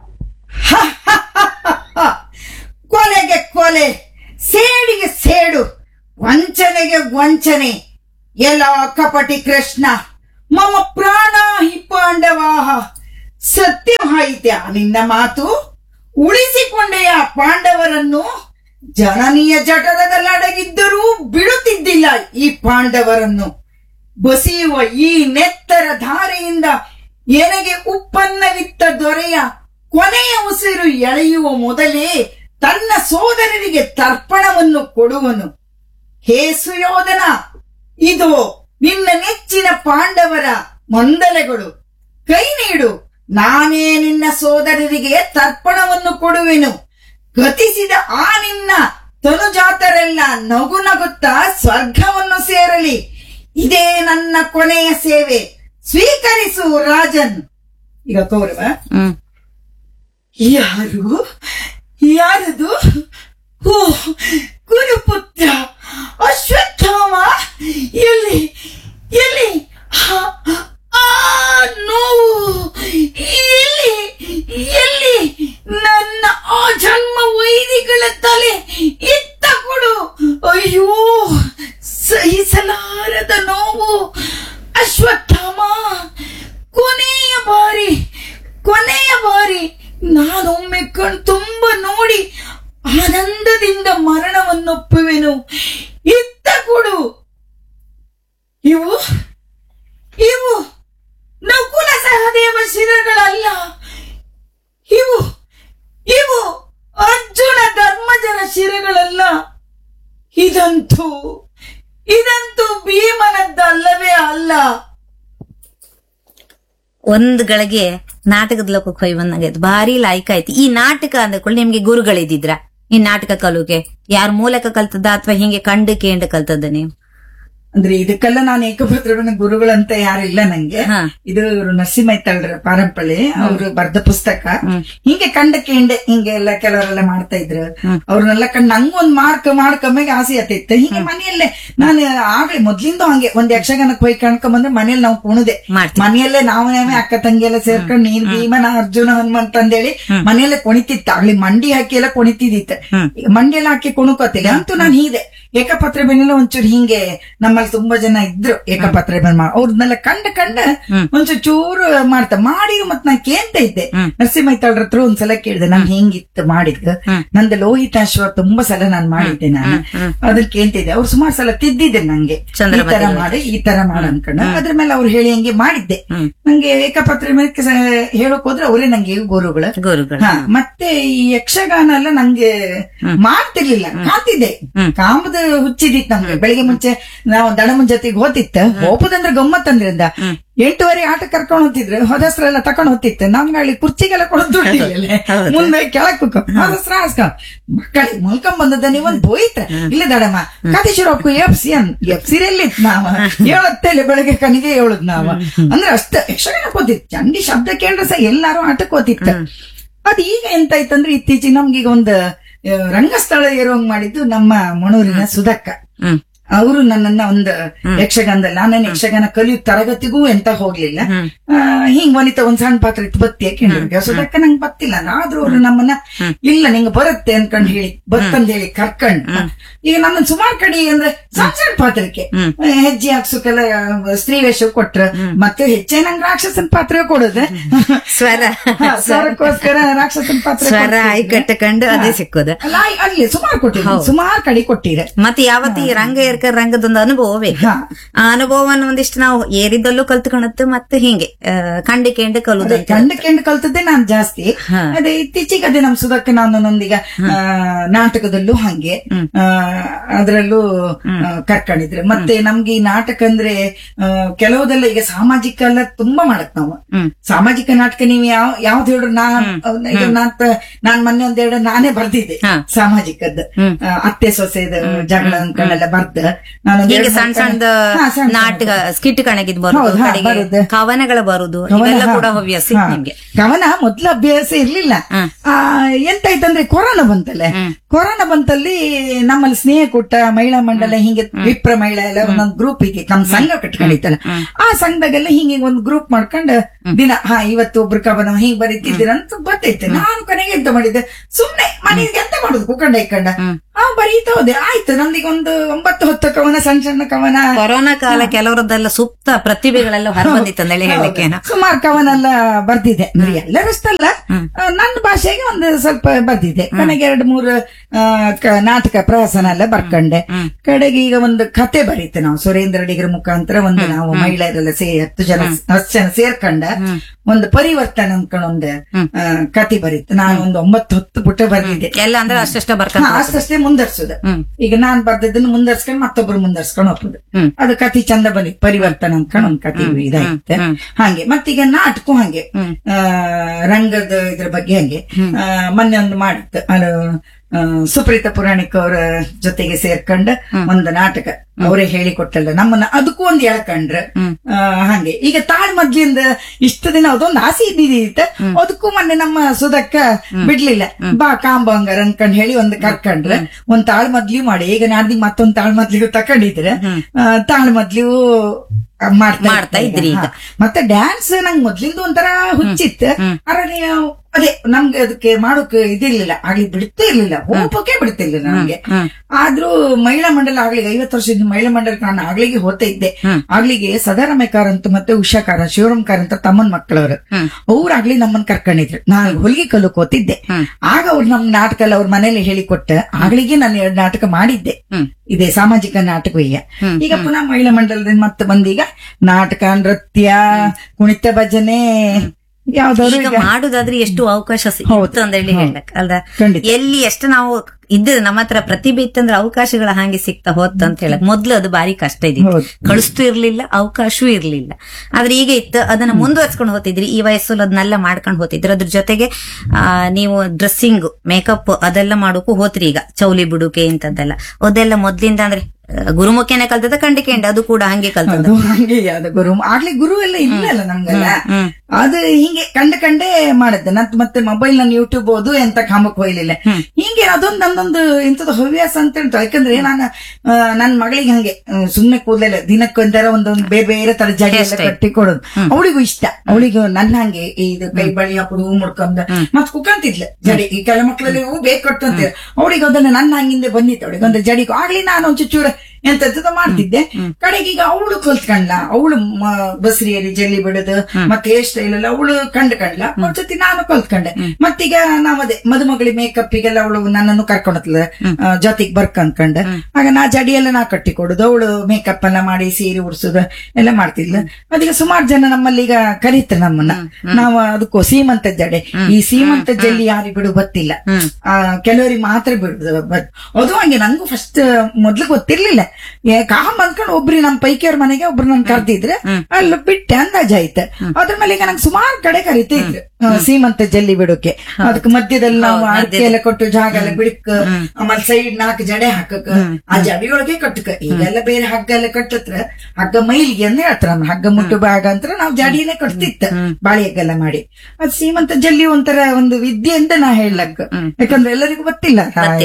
ಕೊಲೆಗೆ ಕೊಲೆ ಸೇಡಿಗೆ ಸೇಡು ವಂಚನೆಗೆ ವಂಚನೆ ಎಲ್ಲ ಕಪಟಿ ಕೃಷ್ಣ ಮಮ ಪ್ರಾಣ ಹಿ ಪಾಂಡವಾಹ ಸತ್ಯವಾಯಿತ್ಯಾ ನಿನ್ನ ಮಾತು ಉಳಿಸಿಕೊಂಡೆಯ ಪಾಂಡವರನ್ನು ಜನನೀಯ ಜಠರದಲ್ಲಡಗಿದ್ದರೂ ಬಿಡುತ್ತಿದ್ದಿಲ್ಲ ಈ ಪಾಂಡವರನ್ನು ಬಸಿಯುವ ಈ ನೆತ್ತರ ಧಾರೆಯಿಂದ ಎನಗೆ ಉತ್ಪನ್ನವಿತ್ತ ದೊರೆಯ ಕೊನೆಯ ಉಸಿರು ಎಳೆಯುವ ಮೊದಲೇ ತನ್ನ ಸೋದರರಿಗೆ ತರ್ಪಣವನ್ನು ಕೊಡುವನು ಹೇ ಸುಯೋಧನ ಇದು ನಿನ್ನ ನೆಚ್ಚಿನ ಪಾಂಡವರ ಮಂದಲೆಗಳು ಕೈ ನೀಡು ನಾನೇ ನಿನ್ನ ಸೋದರರಿಗೆ ತರ್ಪಣವನ್ನು ಕೊಡುವೆನು ಗತಿಸಿದ ಆ ನಿನ್ನ ತನುಜಾತರೆಲ್ಲ ನಗು ನಗುತ್ತಾ ಸ್ವರ್ಗವನ್ನು ಸೇರಲಿ ಇದೇ ನನ್ನ ಕೊನೆಯ ಸೇವೆ ಸ್ವೀಕರಿಸು ರಾಜನ್ ಈಗ ಕೌರವ ಹ್ಮ್ ಯಾರು ಯಾರದು ಓ ಗುರುಪುತ್ರ ಅಶ್ವತ್ಥಾಮ ಎಲ್ಲಿ ಎಲ್ಲಿ ಆ, ಆ ನೋವು ಎಲ್ಲಿ ಎಲ್ಲಿ ನನ್ನ ಆ ಜನ್ಮ ವೈರಿಗಳ ತಲೆ ಇತ್ತ ಕೊಡು ಅಯ್ಯೋ ಸಹಿಸಲಾರದ ನೋವು ಅಶ್ವತ್ಥಾಮ ಕೊನೆಯ ಬಾರಿ ಕೊನೆಯ ಬಾರಿ ನಾನೊಮ್ಮೆ ಕಣ್ ತುಂಬ ನೋಡಿ ಆನಂದದಿಂದ ಮರಣವನ್ನೊಪ್ಪುವೆನು ಇತ್ತ ಕೊಡು ಇವು ಇವು ನಕುಲ ಸಹದೇವ ಶಿರಗಳಲ್ಲ ಇವು ಇವು ಅರ್ಜುನ ಧರ್ಮಜನ ಶಿರಗಳಲ್ಲ ಇದಂತೂ ಇದಂತೂ ಭೀಮನದ್ದಲ್ಲವೇ ಅಲ್ಲ ಒಂದ್ ಗಳಿಗೆ ನಾಟಕದ ಲೋಕಕ್ಕೆ ಹೋಗಿ ಬಂದಂಗಾಯ್ತು ಭಾರಿ ಲಾಯ್ಕ ಆಯ್ತು ಈ ನಾಟಕ ಅಂದ್ಕೊಳ್ಳಿ ನಿಮ್ಗೆ ಗುರುಗಳಿದ್ರ ಈ ನಾಟಕ ಕಲುಗೆ ಯಾರ ಮೂಲಕ ಕಲ್ತದ ಅಥವಾ ಹಿಂಗೆ ಕಂಡು ಕೇಂಡು ಕಲ್ತದ ನೀವು ಅಂದ್ರೆ ಇದಕ್ಕೆಲ್ಲ ನಾನು ಏಕಪತ್ರನ ಗುರುಗಳಂತ ಯಾರಿಲ್ಲ ನಂಗೆ ಹಾ. ಇದು ಇವ್ರು ನರಸಿಂಹೈತಳ್ರ ಪಾರಂಪಳ್ಳಿ ಅವರು ಬರ್ದ ಪುಸ್ತಕ ಹಿಂಗೆ ಕಂಡ ಕೇಂಡೆ ಹಿಂಗೆ ಎಲ್ಲ ಕೆಲವರೆಲ್ಲ ಮಾಡ್ತಾ ಇದ್ರು ಅವ್ರನ್ನೆಲ್ಲ ಕಂಡು ನಂಗೊಂದ್ ಮಾರ್ಕ್ ಮಾಡ್ಕೊಂಬಾಗ ಆಸೆ ಆತಿತ್ತು ಹಿಂಗೆ ಮನೆಯಲ್ಲೇ ನಾನು ಆಗ್ಲಿ ಮೊದ್ಲಿಂದ ಹಂಗೆ ಒಂದ್ ಯಕ್ಷಗಾನಕ್ಕೆ ಹೋಗಿ ಕಣ್ಕೊಂಬಂದ್ರೆ ಮನೇಲಿ ನಾವು ಕುಣದೆ ಮಾಡ್ತೀವಿ. ಮನೆಯಲ್ಲೇ ನಾವೇ ಅಕ್ಕ ತಂಗಿ ಎಲ್ಲ ಸೇರ್ಕೊಂಡು ನೀನ್ ಭೀಮನ ಅರ್ಜುನ ಹನುಮಂತ ಅಂತೇಳಿ ಮನೆಯಲ್ಲೇ ಕುಣಿತಿತ್ತ ಆಗ್ಲಿ ಮಂಡಿ ಹಾಕಿ ಎಲ್ಲ ಕುಣಿತಿದ್ದಿತ್ತ ಈಗ ಮಂಡಿ ಎಲ್ಲ ಹಾಕಿ ಕುಣುಕೋತಿಲ್ಲ ಅಂತೂ ನಾನು ಹೀದೆ ಏಕಪತ್ರ ಬೆನ್ನೆಲ್ಲ ಒಂಚೂರು ಹಿಂಗೆ ನಮ್ಮಲ್ಲಿ ತುಂಬಾ ಜನ ಇದ್ರು ಏಕಪತ್ರ ಬೆನ್ ಅವ್ರನ್ನೆಲ್ಲ ಕಂಡ ಕಂಡ ಒಂಚೂರು ಚೂರು ಮಾಡ್ತಾ ಮಾಡಿ ಮತ್ ನಾ ಕೇಳ್ತಾ ಇದ್ದೆ ನರಸಿಂಹೈತಾಳ್ರ ಹತ್ರ ಒಂದ್ಸಲ ಕೇಳಿದೆ ನಾನ್ ಹೆಂಗಿತ್ತು ಮಾಡಿದ್ದು ನಂದು ಲೋಹಿತಾಶ್ವ ತುಂಬಾ ಸಲ ನಾನ್ ಮಾಡಿದ್ದೆ ನಾನು ಅದನ್ನ ಕೇಳ್ತಿದ್ದೆ ಅವ್ರು ಸುಮಾರು ಸಲ ತಿದ್ದಿದ್ದೆ ನಂಗೆ ಈ ತರ ಚಂದ್ರಮತಿ ಮಾಡಿ ಈ ತರ ಮಾಡ ಅನ್ಕೊಂಡು ಅದ್ರ ಮೇಲೆ ಅವ್ರು ಹೇಳಿ ಹಂಗೆ ಮಾಡಿದ್ದೆ ನಂಗೆ ಏಕಪತ್ರ ಮೇಲೆ ಹೇಳಕ್ ಹೋದ್ರೆ ಅವರೇ ನಂಗೆ ಗುರುಗಳು ಗುರುಗಳು ಹಾ, ಮತ್ತೆ ಈ ಯಕ್ಷಗಾನ ಎಲ್ಲ ನಂಗೆ ಮಾಡ್ತಿರ್ಲಿಲ್ಲ ಕಾತಿದ್ದೆ ಕಾಮದ ಹುಚ್ಚಿದಿತ್ತು ನಮ್ಗೆ ಬೆಳಿಗ್ಗೆ ಮುಂಚೆ ನಾವು ದಡಮನ್ ಜೊತೆಗೆ ಹೋತಿತ್ತು ಹೋಗುದಂದ್ರೆ ಗಮ್ಮತ್ ಅಂದ್ರಿಂದ ಎಂಟುವರೆ ಆಟ ಕರ್ಕೊಂಡು ಹೋಗ್ತಿದ್ರು ಹೊದಸ್ರೆಲ್ಲ ತಕೊಂಡ್ ಹೋಗ್ತಿತ್ತು ನಮ್ಗೆ ಅಲ್ಲಿ ಕುರ್ಚಿಗೆಲ್ಲ ಕೊಡೋದು ಮುಂದೆ ಕೆಳಕ್ ಕುಕ್ಕ ಹೊದಸ್ರ ಹಾಸ್ಕ ಮಕ್ಕಳಿಗೆ ಮುಲ್ಕೊಂಡ್ ಬಂದದ ನೀವೊಂದ್ ಬೋಯ್ತ ಇಲ್ಲ ದಡಮ್ಮ ಕತೆ ಶುರು ಹಾಕು ಎಫ್ಸಿ ಅನ್ ಎಫ್ಸಿ ಎಲ್ಲಿತ್ತು ನಾವ ಹೇಳತ್ತೇಲಿ ಬೆಳಗ್ಗೆ ಕನಿಗೆ ಹೇಳುದ್ ನಾವ ಅಂದ್ರೆ ಅಷ್ಟ ಯಕ್ಷಗಾನ ಹೋತಿತ್ತು ಚಂಡಿ ಶಬ್ದ ಕೇಂದ್ರ ಸಹ ಎಲ್ಲಾರು ಆಟಕ್ಕೆ ಹೋತಿತ್ತು ಅದ್ ಈಗ ಎಂತ ಆಯ್ತಂದ್ರೆ ಇತ್ತೀಚೆಗೆ ನಮ್ಗೀಗ ಒಂದು ಆ, ರಂಗಸ್ಥಳ ಏರುವಂಗ್ ಮಾಡಿದ್ದು ನಮ್ಮ ಮಣೂರಿನ ಸುಧಕ್ಕ ಹ್ಮ್ ಅವರು ನನ್ನನ್ನ ಒಂದು ಯಕ್ಷಗಾನದಲ್ಲಿ ನಾನು ಯಕ್ಷಗಾನ ಕಲಿಯೋ ತರಗತಿಗೂ ಎಂತ ಹೋಗ್ಲಿಲ್ಲ ಆ, ಹಿಂಗ್ ವನಿತ ಒಂದ್ ಸಣ್ಣ ಪಾತ್ರ ಇತ್ತು ಬತ್ತಿ ಯಾಕೆ ಸುಧಕ್ಕ ನಂಗೆ ಬತ್ತಿಲ್ಲ ಆದ್ರೂ ಅವ್ರು ನಮ್ಮನ್ನ ಇಲ್ಲ ನಿಂಗೆ ಬರುತ್ತೆ ಅನ್ಕೊಂಡ್ ಹೇಳಿ ಬತ್ತಂದ್ ಹೇಳಿ ಕರ್ಕೊಂಡ್ ಈಗ ನನ್ನ ಸುಮಾರು ಕಡೆ ಅಂದ್ರೆ ಸಣ್ಣ ಸಣ್ಣ ಪಾತ್ರಕ್ಕೆ ಆ, ಹೆಜ್ಜೆ ಹಾಕ್ಸೋಕೆಲ್ಲ ಆ, ಸ್ತ್ರೀ ವೇಷ ಕೊಟ್ರ ಮತ್ತೆ ಹೆಚ್ಚೇ ನಂಗೆ ರಾಕ್ಷಸನ್ ಪಾತ್ರ ಕೊಡುದು ಸ್ವರ ಹಾ, ಸ್ವರಕ್ಕೋಸ್ಕರ ರಾಕ್ಷಸನ್ ಪಾತ್ರ ಸ್ವರ ಕೊಡ್ತಿದ್ರು. ಆಯ್ ಕಟ್ಟಕೊಂಡು ಅದೇ ಸಿಕ್ಕೋದು ಅಲ್ಲ ಅಲ್ಲಿ ಸುಮಾರು ಕೊಟ್ಟಿದ್ರು ಸುಮಾರು ಕಡೆ ಕೊಟ್ಟಿರ ಮತ್ತೆ ಯಾವತ್ತು ಈ ರಂಗ ಏರ್ಕ ರಂಗದೊಂದು ಅನುಭವ ಬೇಕು ಹಾ. ಆ ಅನುಭವವನ್ನು ಒಂದಿಷ್ಟು ನಾವು ಏರಿದಲ್ಲೂ ಕಲ್ತ್ಕೊಳತ್ತೆ ಮತ್ತೆ ಹಿಂಗೆ ಆ, ಕಂಡು ಕೇಂಡು ಕಲುದು ಅಂತ ಕಂಡು ಕೆಂಡು ಕಲ್ತದ್ದೇ ನಾನ್ ಜಾಸ್ತಿ ಹಾ. ಅದೇ ಇತ್ತೀಚೆಗೆ ಅದೇ ನಮ್ ಸುಧಕ್ಕ ನಾನು ನೊಂದಿಗ ಆ, ನಾಟಕದಲ್ಲೂ ಹಂಗೆ ಆ, ಅದ್ರಲ್ಲೂ ಆ, ಕರ್ಕೊಂಡಿದ್ರೆ ಮತ್ತೆ ನಮ್ಗೆ ಈ ನಾಟಕ ಅಂದ್ರೆ ಆ, ಕೆಲವುದೆಲ್ಲ ಈಗ ಸಾಮಾಜಿಕ ಎಲ್ಲ ತುಂಬಾ ಮಾಡಕ್ ನಾವು ಸಾಮಾಜಿಕ ನಾಟಕ ನೀವು ಯಾವ ಯಾವ್ದು ಹೇಳ್ರು ನಾ ಈಗ ನಾನ್ ತ- ನಾನ್ ಮೊನ್ನೆ ಒಂದೆರಡು ನಾನೇ ಬರ್ದಿದ್ದೆ ಹಾ. ಸಾಮಾಜಿಕದ್ದು ಆ, ಅತ್ತೆ ಸೊಸೆದ ಜಗಳ ಅನ್ಕೊಂಡೆಲ್ಲ ಬರ್ದ ನಾನು ಹೀಗೆ ಸಣ್ಣ ಸಣ್ಣದ ನಾಟಕ ಸ್ಕಿಟ್ ಕಣಗಿದ್ ಹೌದು, ಬರುದು ಹಾ, ಕಡೆಗೆ ಬರುದು. ಕವನಗಳು ಬರುದು ಕವನ, ಇವೆಲ್ಲ ಹಾ. ಕೂಡ ಹವ್ಯಾಸ ಹಾ. ಇತ್ತು ನಿಮ್ಗೆ ಕವನ ಮೊದ್ಲು ಅಭ್ಯಾಸ ಇರ್ಲಿಲ್ಲ ಆ, ಎಂತ ಆಯ್ತಂದ್ರೆ ಕೊರೋನಾ ಬಂತಲ್ಲ ಕೊರೋನಾ ಬಂತಲ್ಲಿ ನಮ್ಮಲ್ಲಿ ಸ್ನೇಹಕೂಟ ಮಹಿಳಾ ಮಂಡಲ ಹಿಂಗೆ ವಿಪ್ರ ಮಹಿಳಾ ಎಲ್ಲ ಒಂದೊಂದು ಗ್ರೂಪ್ ಇದೆ ನಮ್ ಸಂಘ ಕಟ್ಕೊಂಡಿತ್ತಲ್ಲ ಆ ಸಂಘದಾಗೆಲ್ಲ ಹಿಂಗೆ ಒಂದ್ ಗ್ರೂಪ್ ಮಾಡ್ಕೊಂಡು ದಿನ ಹಾ ಇವತ್ತು ಒಬ್ರು ಕವನ ಹಿಂಗ್ ಬರೀತಿದ್ದೀರ ಅಂತ ಗೊತ್ತೈತೆ ನಾನು ಕೊನೆಗೆ ಎಂತ ಮಾಡಿದ್ದೆ ಸುಮ್ನೆ ಮನೆಗೆ ಎಂತ ಮಾಡುದು ಕುಕ್ಕಂಡ ಇಕ್ಕಂಡ ಹಾ ಬರೀತಾ ಹೋದೆ ಆಯ್ತು ನಂದೀಗ ಒಂದು ಒಂಬತ್ತು ಹತ್ತು ಕವನ ಸಣ್ಣ ಸಣ್ಣ ಕವನ ಕೊರೋನಾ ಕಾಲ ಕೆಲವರದ್ದೆಲ್ಲ ಸುಪ್ತ ಪ್ರತಿಭೆಗಳೆಲ್ಲ ಹೊರಬಂದಿತ್ತು ಅಂದೇಳಿ ಹೇಳಲಿಕ್ಕೆ ಸುಮಾರು ಕವನ ಎಲ್ಲ ಬರ್ದಿದೆ ಅಂದ್ರೆ ಎಲ್ಲರಷ್ಟಲ್ಲ ಆ, ನನ್ನ ಭಾಷೆಗೆ ಒಂದು ಸ್ವಲ್ಪ ಬರ್ದಿದೆ ಕೊನೆಗೆ ಎರಡು ಮೂರು ಆ, ಕ- ನಾಟಕ ಪ್ರಹಸನ ಎಲ್ಲ ಬರ್ಕಂಡೆ ಕಡೆಗೆ ಈಗ ಒಂದು ಕತೆ ಬರೀತೆ ನಾವು ಸುರೇಂದ್ರ ಅಡಿಗರ ಮುಖಾಂತರ ಒಂದು ನಾವು ಮಹಿಳೆಯರೆಲ್ಲ ಸೇರಿ ಹತ್ತು ಜನ ಹತ್ತು ಜನ ಸೇರ್ಕೊಂಡ ಒಂದು ಪರಿವರ್ತನೆ ಅನ್ಕೊಂಡು ಒಂದು ಆ, ಕತೆ ಬರೀತು ನಾನು ಒಂದು ಒಂಬತ್ತು ಹತ್ತು ಪುಟ ಬರ್ದಿದ್ದೆ ಎಲ್ಲ ಅಂದ್ರೆ ಅಷ್ಟಷ್ಟ ಬರ್ಕೊಂಡ್ ಹಾ, ಅಷ್ಟಷ್ಟೇ ಮುಂದರ್ಸುದು ಈಗ ನಾನ್ ಬರ್ದಿದ್ದನ್ನು ಮುಂದರ್ಸ್ಕೊಂಡು ಮತ್ತೊಬ್ರು ಮುಂದರ್ಸ್ಕೊಂಡು ಹೋಗುದು ಅದು ಕತಿ ಚಂದ ಬಲಿ ಪರಿವರ್ತನೆ ಅನ್ಕೊಂಡು ಒಂದ್ ಕತಿ ಇದಾಯ್ತೆ ಹಂಗೆ ಮತ್ತೀಗ ನಾಟಕ ಹಂಗೆ ಆ, ರಂಗದ ಇದ್ರ ಬಗ್ಗೆ ಹಂಗೆ ಆ, ಮೊನ್ನೆ ಒಂದು ಮಾಡಿತ್ತು ಅದು ಆ, ಸುಪ್ರೀತ ಪುರಾಣಿಕ್ ಅವರ ಜೊತೆಗೆ ಸೇರ್ಕೊಂಡ ಒಂದು ನಾಟಕ ಅವರೇ ಹೇಳಿಕೊಟ್ಟಲ್ಲ ನಮ್ಮನ್ನ ಅದಕ್ಕೂ ಒಂದು ಎಳ್ಕೊಂಡ್ರ ಆ, ಹಂಗೆ ಈಗ ತಾಳ್ ಮದ್ಲಿಂದ ಇಷ್ಟ ದಿನ ಅದೊಂದು ಆಸೆ ಇದ್ದಿದ್ದ ಅದಕ್ಕೂ ಮೊನ್ನೆ ನಮ್ಮ ಸುಧಕ್ಕ ಬಿಡ್ಲಿಲ್ಲ ಬಾ ಕಾಂಬಂಗರ್ ಅನ್ಕೊಂಡ್ ಹೇಳಿ ಒಂದು ಕರ್ಕೊಂಡ್ರೆ ಒಂದ್ ತಾಳ್ ಮದ್ಲಿಯೂ ಮಾಡಿ ಈಗ ನಾಡ್ದಿಗ್ ಮತ್ತೊಂದ್ ತಾಳ್ ಮದ್ಲಿಗೂ ತಕೊಂಡಿದ್ರೆ ಆ, ತಾಳ್ ಮದ್ಲಿಯೂ ಮಾಡ್ತಾ ಮಾಡ್ತಾ ಇದ್ರಿ ಈಗ. ಹಾ. ಮತ್ತೆ ಡ್ಯಾನ್ಸ್ ನಂಗ್ ಮೊದ್ಲಿಂದ ಒಂಥರ ಹುಚ್ಚಿತ್ತು ಆದ್ರೆ ನೀವು ಅದೇ ನಮ್ಗೆ ಅದಕ್ಕೆ ಮಾಡೋಕೆ ಇದಿರ್ಲಿಲ್ಲ ಆಗ್ಲಿ ಬಿಡ್ತೇ ಇರ್ಲಿಲ್ಲ ಹೋಗಕ್ಕೆ ಬಿಡ್ತಿರ್ಲಿಲ್ಲ ನಮ್ಗೆ ಆದ್ರೂ ಮಹಿಳಾ ಮಂಡಲ ಆಗ್ಲಿಗೆ ಐವತ್ತು ವರ್ಷದ ಮಹಿಳಾ ಮಂಡಲಕ್ಕೆ ನಾನು ಆಗ್ಲಿಗೆ ಹೋಗ್ತಾ ಇದ್ದೆ ಆಗ್ಲಿಗೆ ಸದಾರಾಮೆ ಕಾರಂತ ಮತ್ತೆ ಉಷಾ ಕಾರ ಶಿವರಾಮ್ ಕಾರಂತ ತಮ್ಮನ್ ಮಕ್ಕಳವ್ರು ಅವ್ರಾಗ್ಲಿ ನಮ್ಮನ್ ಕರ್ಕೊಂಡಿದ್ರು ನಾನು ಹೊಲಿಗೆ ಕಲಕ್ ಹೋತಿದ್ದೆ ಆಗ ಅವ್ರು ನಮ್ ನಾಟಕ ಎಲ್ಲ ಅವ್ರ ಮನೇಲಿ ಹೇಳಿಕೊಟ್ಟ ಆಗ್ಲಿಗೆ ನಾನು ಎರಡು ನಾಟಕ ಮಾಡಿದ್ದೆ ಇದೆ ಸಾಮಾಜಿಕ ನಾಟಕವೀಯ ಈಗ ಪುನಃ ಮಹಿಳಾ ಮಂಡಲದಿಂದ ಮತ್ತೆ ಬಂದೀಗ ನಾಟಕ ನೃತ್ಯ ಕುಣಿತ ಭಜನೆ ಯಾವ್ದಾದ್ರು ಈಗ ಈಗ ಮಾಡುದಾದ್ರೆ ಎಷ್ಟು ಅವಕಾಶ ಸಿ- ಹೌದು. ಇತ್ತು ಅಂತ ಹೇಳಿ ಹೇಳಕ್ ಅಲ್ದ ಖಂಡಿತ. ಎಲ್ಲಿ ಎಷ್ಟು ನಾವು ಇದ್ದು ನಮ್ಮ ಹತ್ರ ಪ್ರತಿಭೆ ಇತ್ತಂದ್ರೆ ಅವಕಾಶಗಳ ಹಾಗೆ ಸಿಗ್ತಾ ಹೋತ್ ಅಂತ ಹೇಳಕ್ ಮೊದ್ಲು ಅದು ಬಾರಿ ಕಷ್ಟ ಇದ್ದಿತ್ತು ಹೌದು. ಕಳಿಸ್ತು ಇರ್ಲಿಲ್ಲ ಅವಕಾಶವೂ ಇರ್ಲಿಲ್ಲ ಆದ್ರೆ ಈಗ ಇತ್ತು ಅದನ್ನ ಮುಂದುವರ್ಸ್ಕೊಂಡು ಹೋಗ್ತಿದ್ರಿ ಈ ವಯಸ್ಸಲ್ಲಿ ಅದನ್ನೆಲ್ಲ ಮಾಡ್ಕೊಂಡು ಹೋಗ್ತಿದ್ರು ಅದ್ರ ಜೊತೆಗೆ ಆ, ನೀವು ಡ್ರೆಸ್ಸಿಂಗ್ ಮೇಕಪ್ ಅದೆಲ್ಲ ಮಾಡೋಕು ಹೋತ್ರಿ ಈಗ ಚೌಲಿ ಬಿಡುಕೆ ಇಂಥದ್ದೆಲ್ಲ ಅದೆಲ್ಲ ಮೊದ್ಲಿಂದ ಅಂದ್ರೆ ಆ, ಗುರುಮುಖೇನೆ ಕಲ್ತದ ಕಂಡಿಕೆಂಡ ಅದು ಕೂಡ ಹಂಗೆ ಕಲ್ತದ ಅದು ಹಂಗೆ ಅದು ಗುರು ಆಗ್ಲಿ ಗುರು ಎಲ್ಲ ಇಲ್ಲಲ್ಲ ನಮ್ಗೆಲ್ಲ ಅದು ಹಿಂಗೆ ಕಂಡ ಕಂಡೇ ಮಾಡದ್ದೆ ನತ್ ಮತ್ತೆ ಮೊಬೈಲ್ ನಾನು ಯೂಟ್ಯೂಬ್ ಓದು ಎಂತ ಕಾಮಕ್ ಹೋಯ್ಲಿಲ್ಲ ಹಿಂಗೆ ಅದೊಂದು ನಂದೊಂದು ಇಂಥದ್ದು ಹವ್ಯಾಸ ಅಂತ ಹೇಳ್ತು ಯಾಕಂದ್ರೆ ನಾನು ಆ, ನನ್ ಮಗಳಿಗೆ ಹಂಗೆ ಆ, ಸುಮ್ನೆ ಕೂದಲಿಲ್ಲ ದಿನಕ್ಕೊಂದರ ಒಂದೊಂದು ಬೇರೆ ಬೇರೆ ತರ ಜಡಿ ಎಲ್ಲ ಕಟ್ಟಿ ಕೊಡೋದು ಅವಳಿಗೂ ಇಷ್ಟ ಅವಳಿಗೂ ನನ್ನ ಹಂಗೆ ಇದು ಕೈ ಬಳಿ ಹಾಕೋದು ಹೂ ಮುಡ್ಕೊಂಡ ಮತ್ ಕುಕ್ಕಂತಿದ್ಲು ಜಡಿ ಈ ಕೆಲ ಮಕ್ಕಳಲ್ಲಿ ಹೂ ಬೇಕು ಕೊಟ್ಟಂತ ಅವಳಿಗೆ ಅದನ್ನ ನನ್ನ ಹಂಗಿಂದೆ ಬಂದಿತ್ತು ಅವಳಿಗೆ ಒಂದು ಜಡಿ ಆಗ್ಲಿ ನಾನು ಒಂಚೂರು ಚೂರ ಎಂತದ್ದು ಮಾಡ್ತಿದ್ದೆ ಕಡೆಗೆ ಈಗ ಅವಳು ಕಲ್ತ್ಕೊಂಡ್ಲ ಅವಳು ಬಸ್ರಿಯಲ್ಲಿ ಜಲ್ಲಿ ಬಿಡೋದು ಮತ್ತೆ ಹೇರ್ ಸ್ಟೈಲ್ ಎಲ್ಲ ಅವಳು ಕಂಡು ಕಂಡ್ಲ ಅವ್ಳ ಜೊತೆ ನಾನು ಕಲ್ತ್ಕೊಂಡೆ ಮತ್ತೀಗ ನಾವದೇ ಮದುಮಗಳಿ ಮೇಕಪ್ ಗೆಲ್ಲ ಅವಳು ನನ್ನನ್ನು ಕರ್ಕೊಂಡತ್ಲ ಜೊತೆಗೆ ಬರ್ಕ ಅನ್ಕೊಂಡೆ ಆಗ ನಾ ಜಡಿ ಎಲ್ಲ ನಾ ಕಟ್ಟಿ ಕೊಡುದು ಅವಳು ಮೇಕಪ್ ಎಲ್ಲ ಮಾಡಿ ಸೀರೆ ಉಡ್ಸುದು ಎಲ್ಲ ಮಾಡ್ತಿದ್ಲು ಅದೀಗ ಸುಮಾರು ಜನ ನಮ್ಮಲ್ಲಿ ಈಗ ಕರೀತಾರೆ ನಮ್ಮನ್ನ ನಾವು ಅದಕ್ಕೂ ಸೀಮಂತ ಜಡೆ ಈ ಸೀಮಂತ ಜಲ್ಲಿ ಯಾರಿಗ್ ಬಿಡು ಗೊತ್ತಿಲ್ಲ ಆ, ಕೆಲವರಿಗೆ ಮಾತ್ರ ಬಿಡುದು ಬಟ್ ಅದು ಹಂಗೆ ನಂಗೂ ಫಸ್ಟ್ ಮೊದ್ಲು ಗೊತ್ತಿರ್ಲಿಲ್ಲ ಏ ಕಾಮ್ ಅಂದ್ಕೊಂಡು ಒಬ್ರು ನಮ್ ಪೈಕಿಯವ್ರ ಮನೆಗೆ ಒಬ್ರು ನನ್ ಕರ್ದಿದ್ರೆ ಅಲ್ಲಿ ಬಿಟ್ಟೆ ಅಂದಾಜಾಯ್ತು ಅದ್ರ ಮೇಲೆ ಈಗ ನಂಗೆ ಸುಮಾರು ಕಡೆ ಕರಿತಿದ್ರು ಆ, ಸೀಮಂತ ಜಲ್ಲಿ ಬಿಡೋಕೆ ಅದಕ್ಕೆ ಮಧ್ಯದಲ್ಲಿ ನಾವು ಅಡಿಕೆ ಎಲ್ಲ ಕೊಟ್ಟು ಜಾಗ ಎಲ್ಲ ಬಿಡಕ್ ಆಮೇಲೆ ಸೈಡ್ ನಾಲ್ಕು ಜಡೆ ಹಾಕಕ್ ಆ ಜಡಿಯೊಳಗೆ ಕಟ್ಟಕ ಈಗೆಲ್ಲ ಬೇರೆ ಹಗ್ಗ ಎಲ್ಲ ಕಟ್ಟತ್ರ ಹಗ್ಗ ಮೈಲಿಗೆ ಅಂತ ಹೇಳ್ತಾರ ಹಗ್ಗ ಮುಟ್ಟು ಭಾಗ ಅಂತ ನಾವು ಜಡಿನೇ ಕಟ್ತಿತ್ತ ಬಾಳಿ ಹಗ್ಗೆಲ್ಲ ಮಾಡಿ ಅದ್ ಸೀಮಂತ ಜಲ್ಲಿ ಒಂಥರ ಒಂದು ವಿದ್ಯೆ ಅಂತ ನಾ ಹೇಳಕ್ ಯಾಕಂದ್ರೆ ಎಲ್ಲರಿಗೂ ಗೊತ್ತಿಲ್ಲ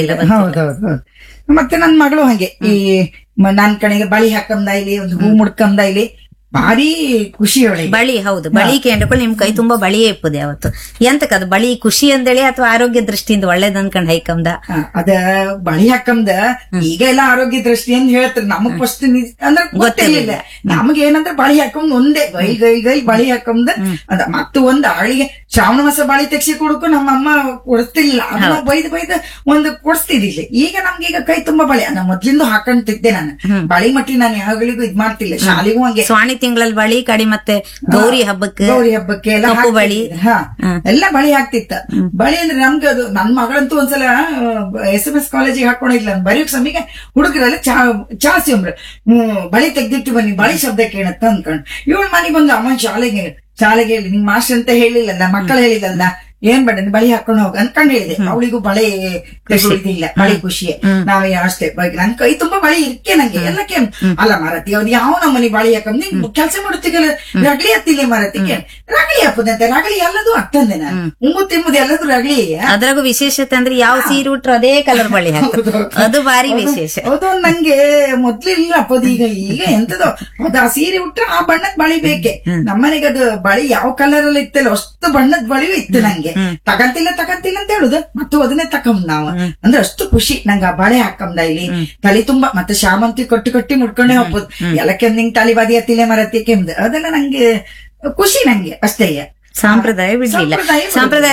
ಹೌದೌದು ಮತ್ತೆ ನನ್ ಮಗಳು ಹಾಗೆ ಈ ಮ- ನನ್ ಕಡೆಗೆ ಬಳಿ ಹಾಕಂದ ಇಲ್ಲಿ ಒಂದು ಹೂ ಮುಡ್ಕಂದ ಇಲ್ಲಿ ಭಾರಿ ಖುಷಿ ಅವಳಿಗೆ ಬಳಿ ಹೌದು ಬಳಿ ಕೇಂದ್ರಗಳು ನಿಮ್ ಕೈ ತುಂಬಾ ಬಳಿಯೇ ಇಪ್ಪದೆ ಅವತ್ತು ಎಂತಕ್ಕ ಅದು ಬಳಿ ಖುಷಿ ಅಂದೇಳಿ ಅಥವಾ ಆರೋಗ್ಯ ದೃಷ್ಟಿಯಿಂದ ಒಳ್ಳೇದ್ ಅನ್ಕೊಂಡ್ ಹೈಕಂದ ಆ, ಅದ ಬಳಿ ಹಾಕಂದ ಈಗ ಎಲ್ಲ ಆರೋಗ್ಯ ದೃಷ್ಟಿ ಅಂತ ಹೇಳ್ತಾರೆ ನಮಗ್ ಫಸ್ಟ್ ಅಂದ್ರೆ ಗೊತ್ತಿರ್ಲಿಲ್ಲ ನಮಗ್ ಏನಂದ್ರೆ ಬಳಿ ಹಾಕೊಂಡ್ ಒಂದೇ ಗೈ ಗೈ ಗೈ ಬಳಿ ಹಾಕೊಂಡ್ ಅದ ಮತ್ತು ಒಂದ್ ಆಳಿಗೆ ಶ್ರಾವಣ ಮಾಸ ಬಳಿ ತೆಗ್ಸಿ ಕೊಡಕ್ಕೂ ನಮ್ಮ ಅಮ್ಮ ಕೊಡ್ತಿರ್ಲಿಲ್ಲ ಅದನ್ನ ಬೈದ್ ಬೈದ್ ಒಂದು ಕೊಡಿಸ್ತಿದ್ದಿಲ್ಲ ಈಗ ನಮ್ಗೆ ಈಗ ಕೈ ತುಂಬಾ ಬಳಿ ನಾ ಮೊದ್ಲಿಂದ ಹಾಕೊಂತಿದ್ದೆ ನಾನು ಬಳಿ ಮಟ್ಟಿ ನಾನು ಯಾವಾಗಳಿಗೂ ಇದ್ ಮಾಡ್ತಿಲ್ಲ ಶಾಲೆಗೂ ಹಂಗೆ ಸ್ವಾಣಿ ತಿಂಗಳಲ್ಲಿ ಬಳಿ ಕಡಿ ಮತ್ತೆ ಗೌರಿ ಹಬ್ಬಕ್ಕೆ ಗೌರಿ ಹಬ್ಬಕ್ಕೆ ಎಲ್ಲ ಕಪ್ಪು ಬಳಿ ಹಾಕ್ತಿದ್ರು. ಹಾ ಎಲ್ಲ ಬಳಿ ಹಾಕ್ತಿತ್ತ ಬಳಿ ಅಂದ್ರೆ ನಮ್ಗೆ ಅದು ನನ್ ಮಗಳಂತೂ ಒಂದ್ಸಲ ಎಸ್ ಎಂ ಎಸ್ ಕಾಲೇಜಿಗೆ ಹಾಕೊಂಡಿಲ್ಲ ಬರೆಯೋಕ್ ಸಮಿಗೆ ಹುಡುಗರೆಲ್ಲ ಚಾ ಚಾಸಿ ಅಂಬ್ರು ಹ್ಮ್ ಬಳಿ ತೆಗ್ದಿಟ್ಟು ಬನ್ನಿ ಬಳಿ ಶಬ್ದ ಕೇಳತ್ತ ಅನ್ಕೊಂಡ್ ಇವಳ ಮನೆಗೆ ಬಂದು ಅಮ್ಮ ಶಾಲೆಗೆ ಶಾಲೆಗೆ ಹೇಳಿ ನಿಮ್ ಮಾಸ್ಟರ್ ಅಂತ ಹೇಳಿಲ್ಲಲ್ಲ ಮಕ್ಕಳು ಹೇಳಿಲ್ಲಲ್ಲ ಏನ್ ಬೇಡ ನೀನ್ ಬಳಿ ಹಾಕೊಂಡು ಹೋಗ ಅನ್ಕೊಂಡ್ ಹೇಳಿದೆ ಅವಳಿಗೂ ಬಳೆ ಇಲ್ಲ ಬಳಿ ಖುಷಿಯೇ ನಾವೇ ಅಷ್ಟೇ ಬ- ನನ್ ಕೈ ತುಂಬಾ ಬಳಿ ಇರ್ಕೆ ನಂಗೆ ಎಲ್ಲಕ್ಕೆ ಅಲ್ಲ ಮರತಿ ಅವ್ದು ಯಾವ ನಮ್ಮನೆ ಬಳಿ ಹಾಕಂದ್ ನೀನ್ ಕೆಲಸ ಮಾಡುತ್ತಿಗಲ್ಲ ರಗಳಿ ಹತ್ತಿಲ್ಲ ಮರತಿಗೆ ರಗಳಿ ಹಾಕುದಂತೆ ರಗಳಿ ಎಲ್ಲದೂ ಆಗ್ತಂದೆ ನಾನು ಉಂಬು ತಿಂಬುದು ಎಲ್ಲದೂ ರಗಳಿ ಅದ್ರಾಗೂ ವಿಶೇಷತೆ ಅಂದ್ರೆ ಯಾವ ಸೀರೆ ಉಟ್ರು ಅದೇ ಕಲರ್ ಬಳಿ ಹಾಕ್ತಾರೆ ಅದು ಭಾರಿ ವಿಶೇಷ ಹೌದು ನಂಗೆ ಮೊದ್ಲಿಲ್ಲ ಅಪ್ಪದು ಈಗ ಈಗ ಎಂತದೋ ಹೌದು ಆ ಸೀರೆ ಉಟ್ರೆ ಆ ಬಣ್ಣದ ಬಳಿ ಬೇಕೆ ನಮ್ಮನೆಗೆ ಅದು ಬಳಿ ಯಾವ ಕಲರ್ ಅಲ್ಲಿ ಇತ್ತಲ್ಲ ಅಷ್ಟು ಬಣ್ಣದ ಬಳಿಯೂ ಇತ್ತು ನಂಗೆ ನಂಗೆ ತಗಂತಿಲ್ಲ ತಗಂತಿಲ್ಲ ಅಂತ ಹೇಳುದು ಮತ್ತು ಅದನ್ನೇ ತಕೊಂಡ್ ನಾವು ಅಂದ್ರೆ ಅಷ್ಟು ಖುಷಿ ನಂಗೆ ಆ ಬಳೆ ಹಾಕಂದ ಇಲ್ಲಿ ತಲೆ ತುಂಬಾ ಮತ್ತೆ ಶಾಮಂತಿ ಕೊಟ್ಟಿ ಕೊಟ್ಟಿ ಮುಡ್ಕೊಂಡೇ ಹೋಗ್ಬೋದು ಎಲ್ಲಕ್ಕೆ ನಿಂಗೆ ತಲೆ ಬದಿಯ ತಿಲೆ ಮರತಿ ಕೆಮ್ದು ಅದೆಲ್ಲ ನಂಗೆ ಖುಷಿ ನಂಗೆ ಅಷ್ಟೇ ಸಾಂಪ್ರದಾಯ ಬಿಡ್ಲಿಲ್ಲ ಸಂಪ್ರದಾಯ ಬಿಡ್ಲಿಲ್ಲ. ಸಾಂಪ್ರದಾಯ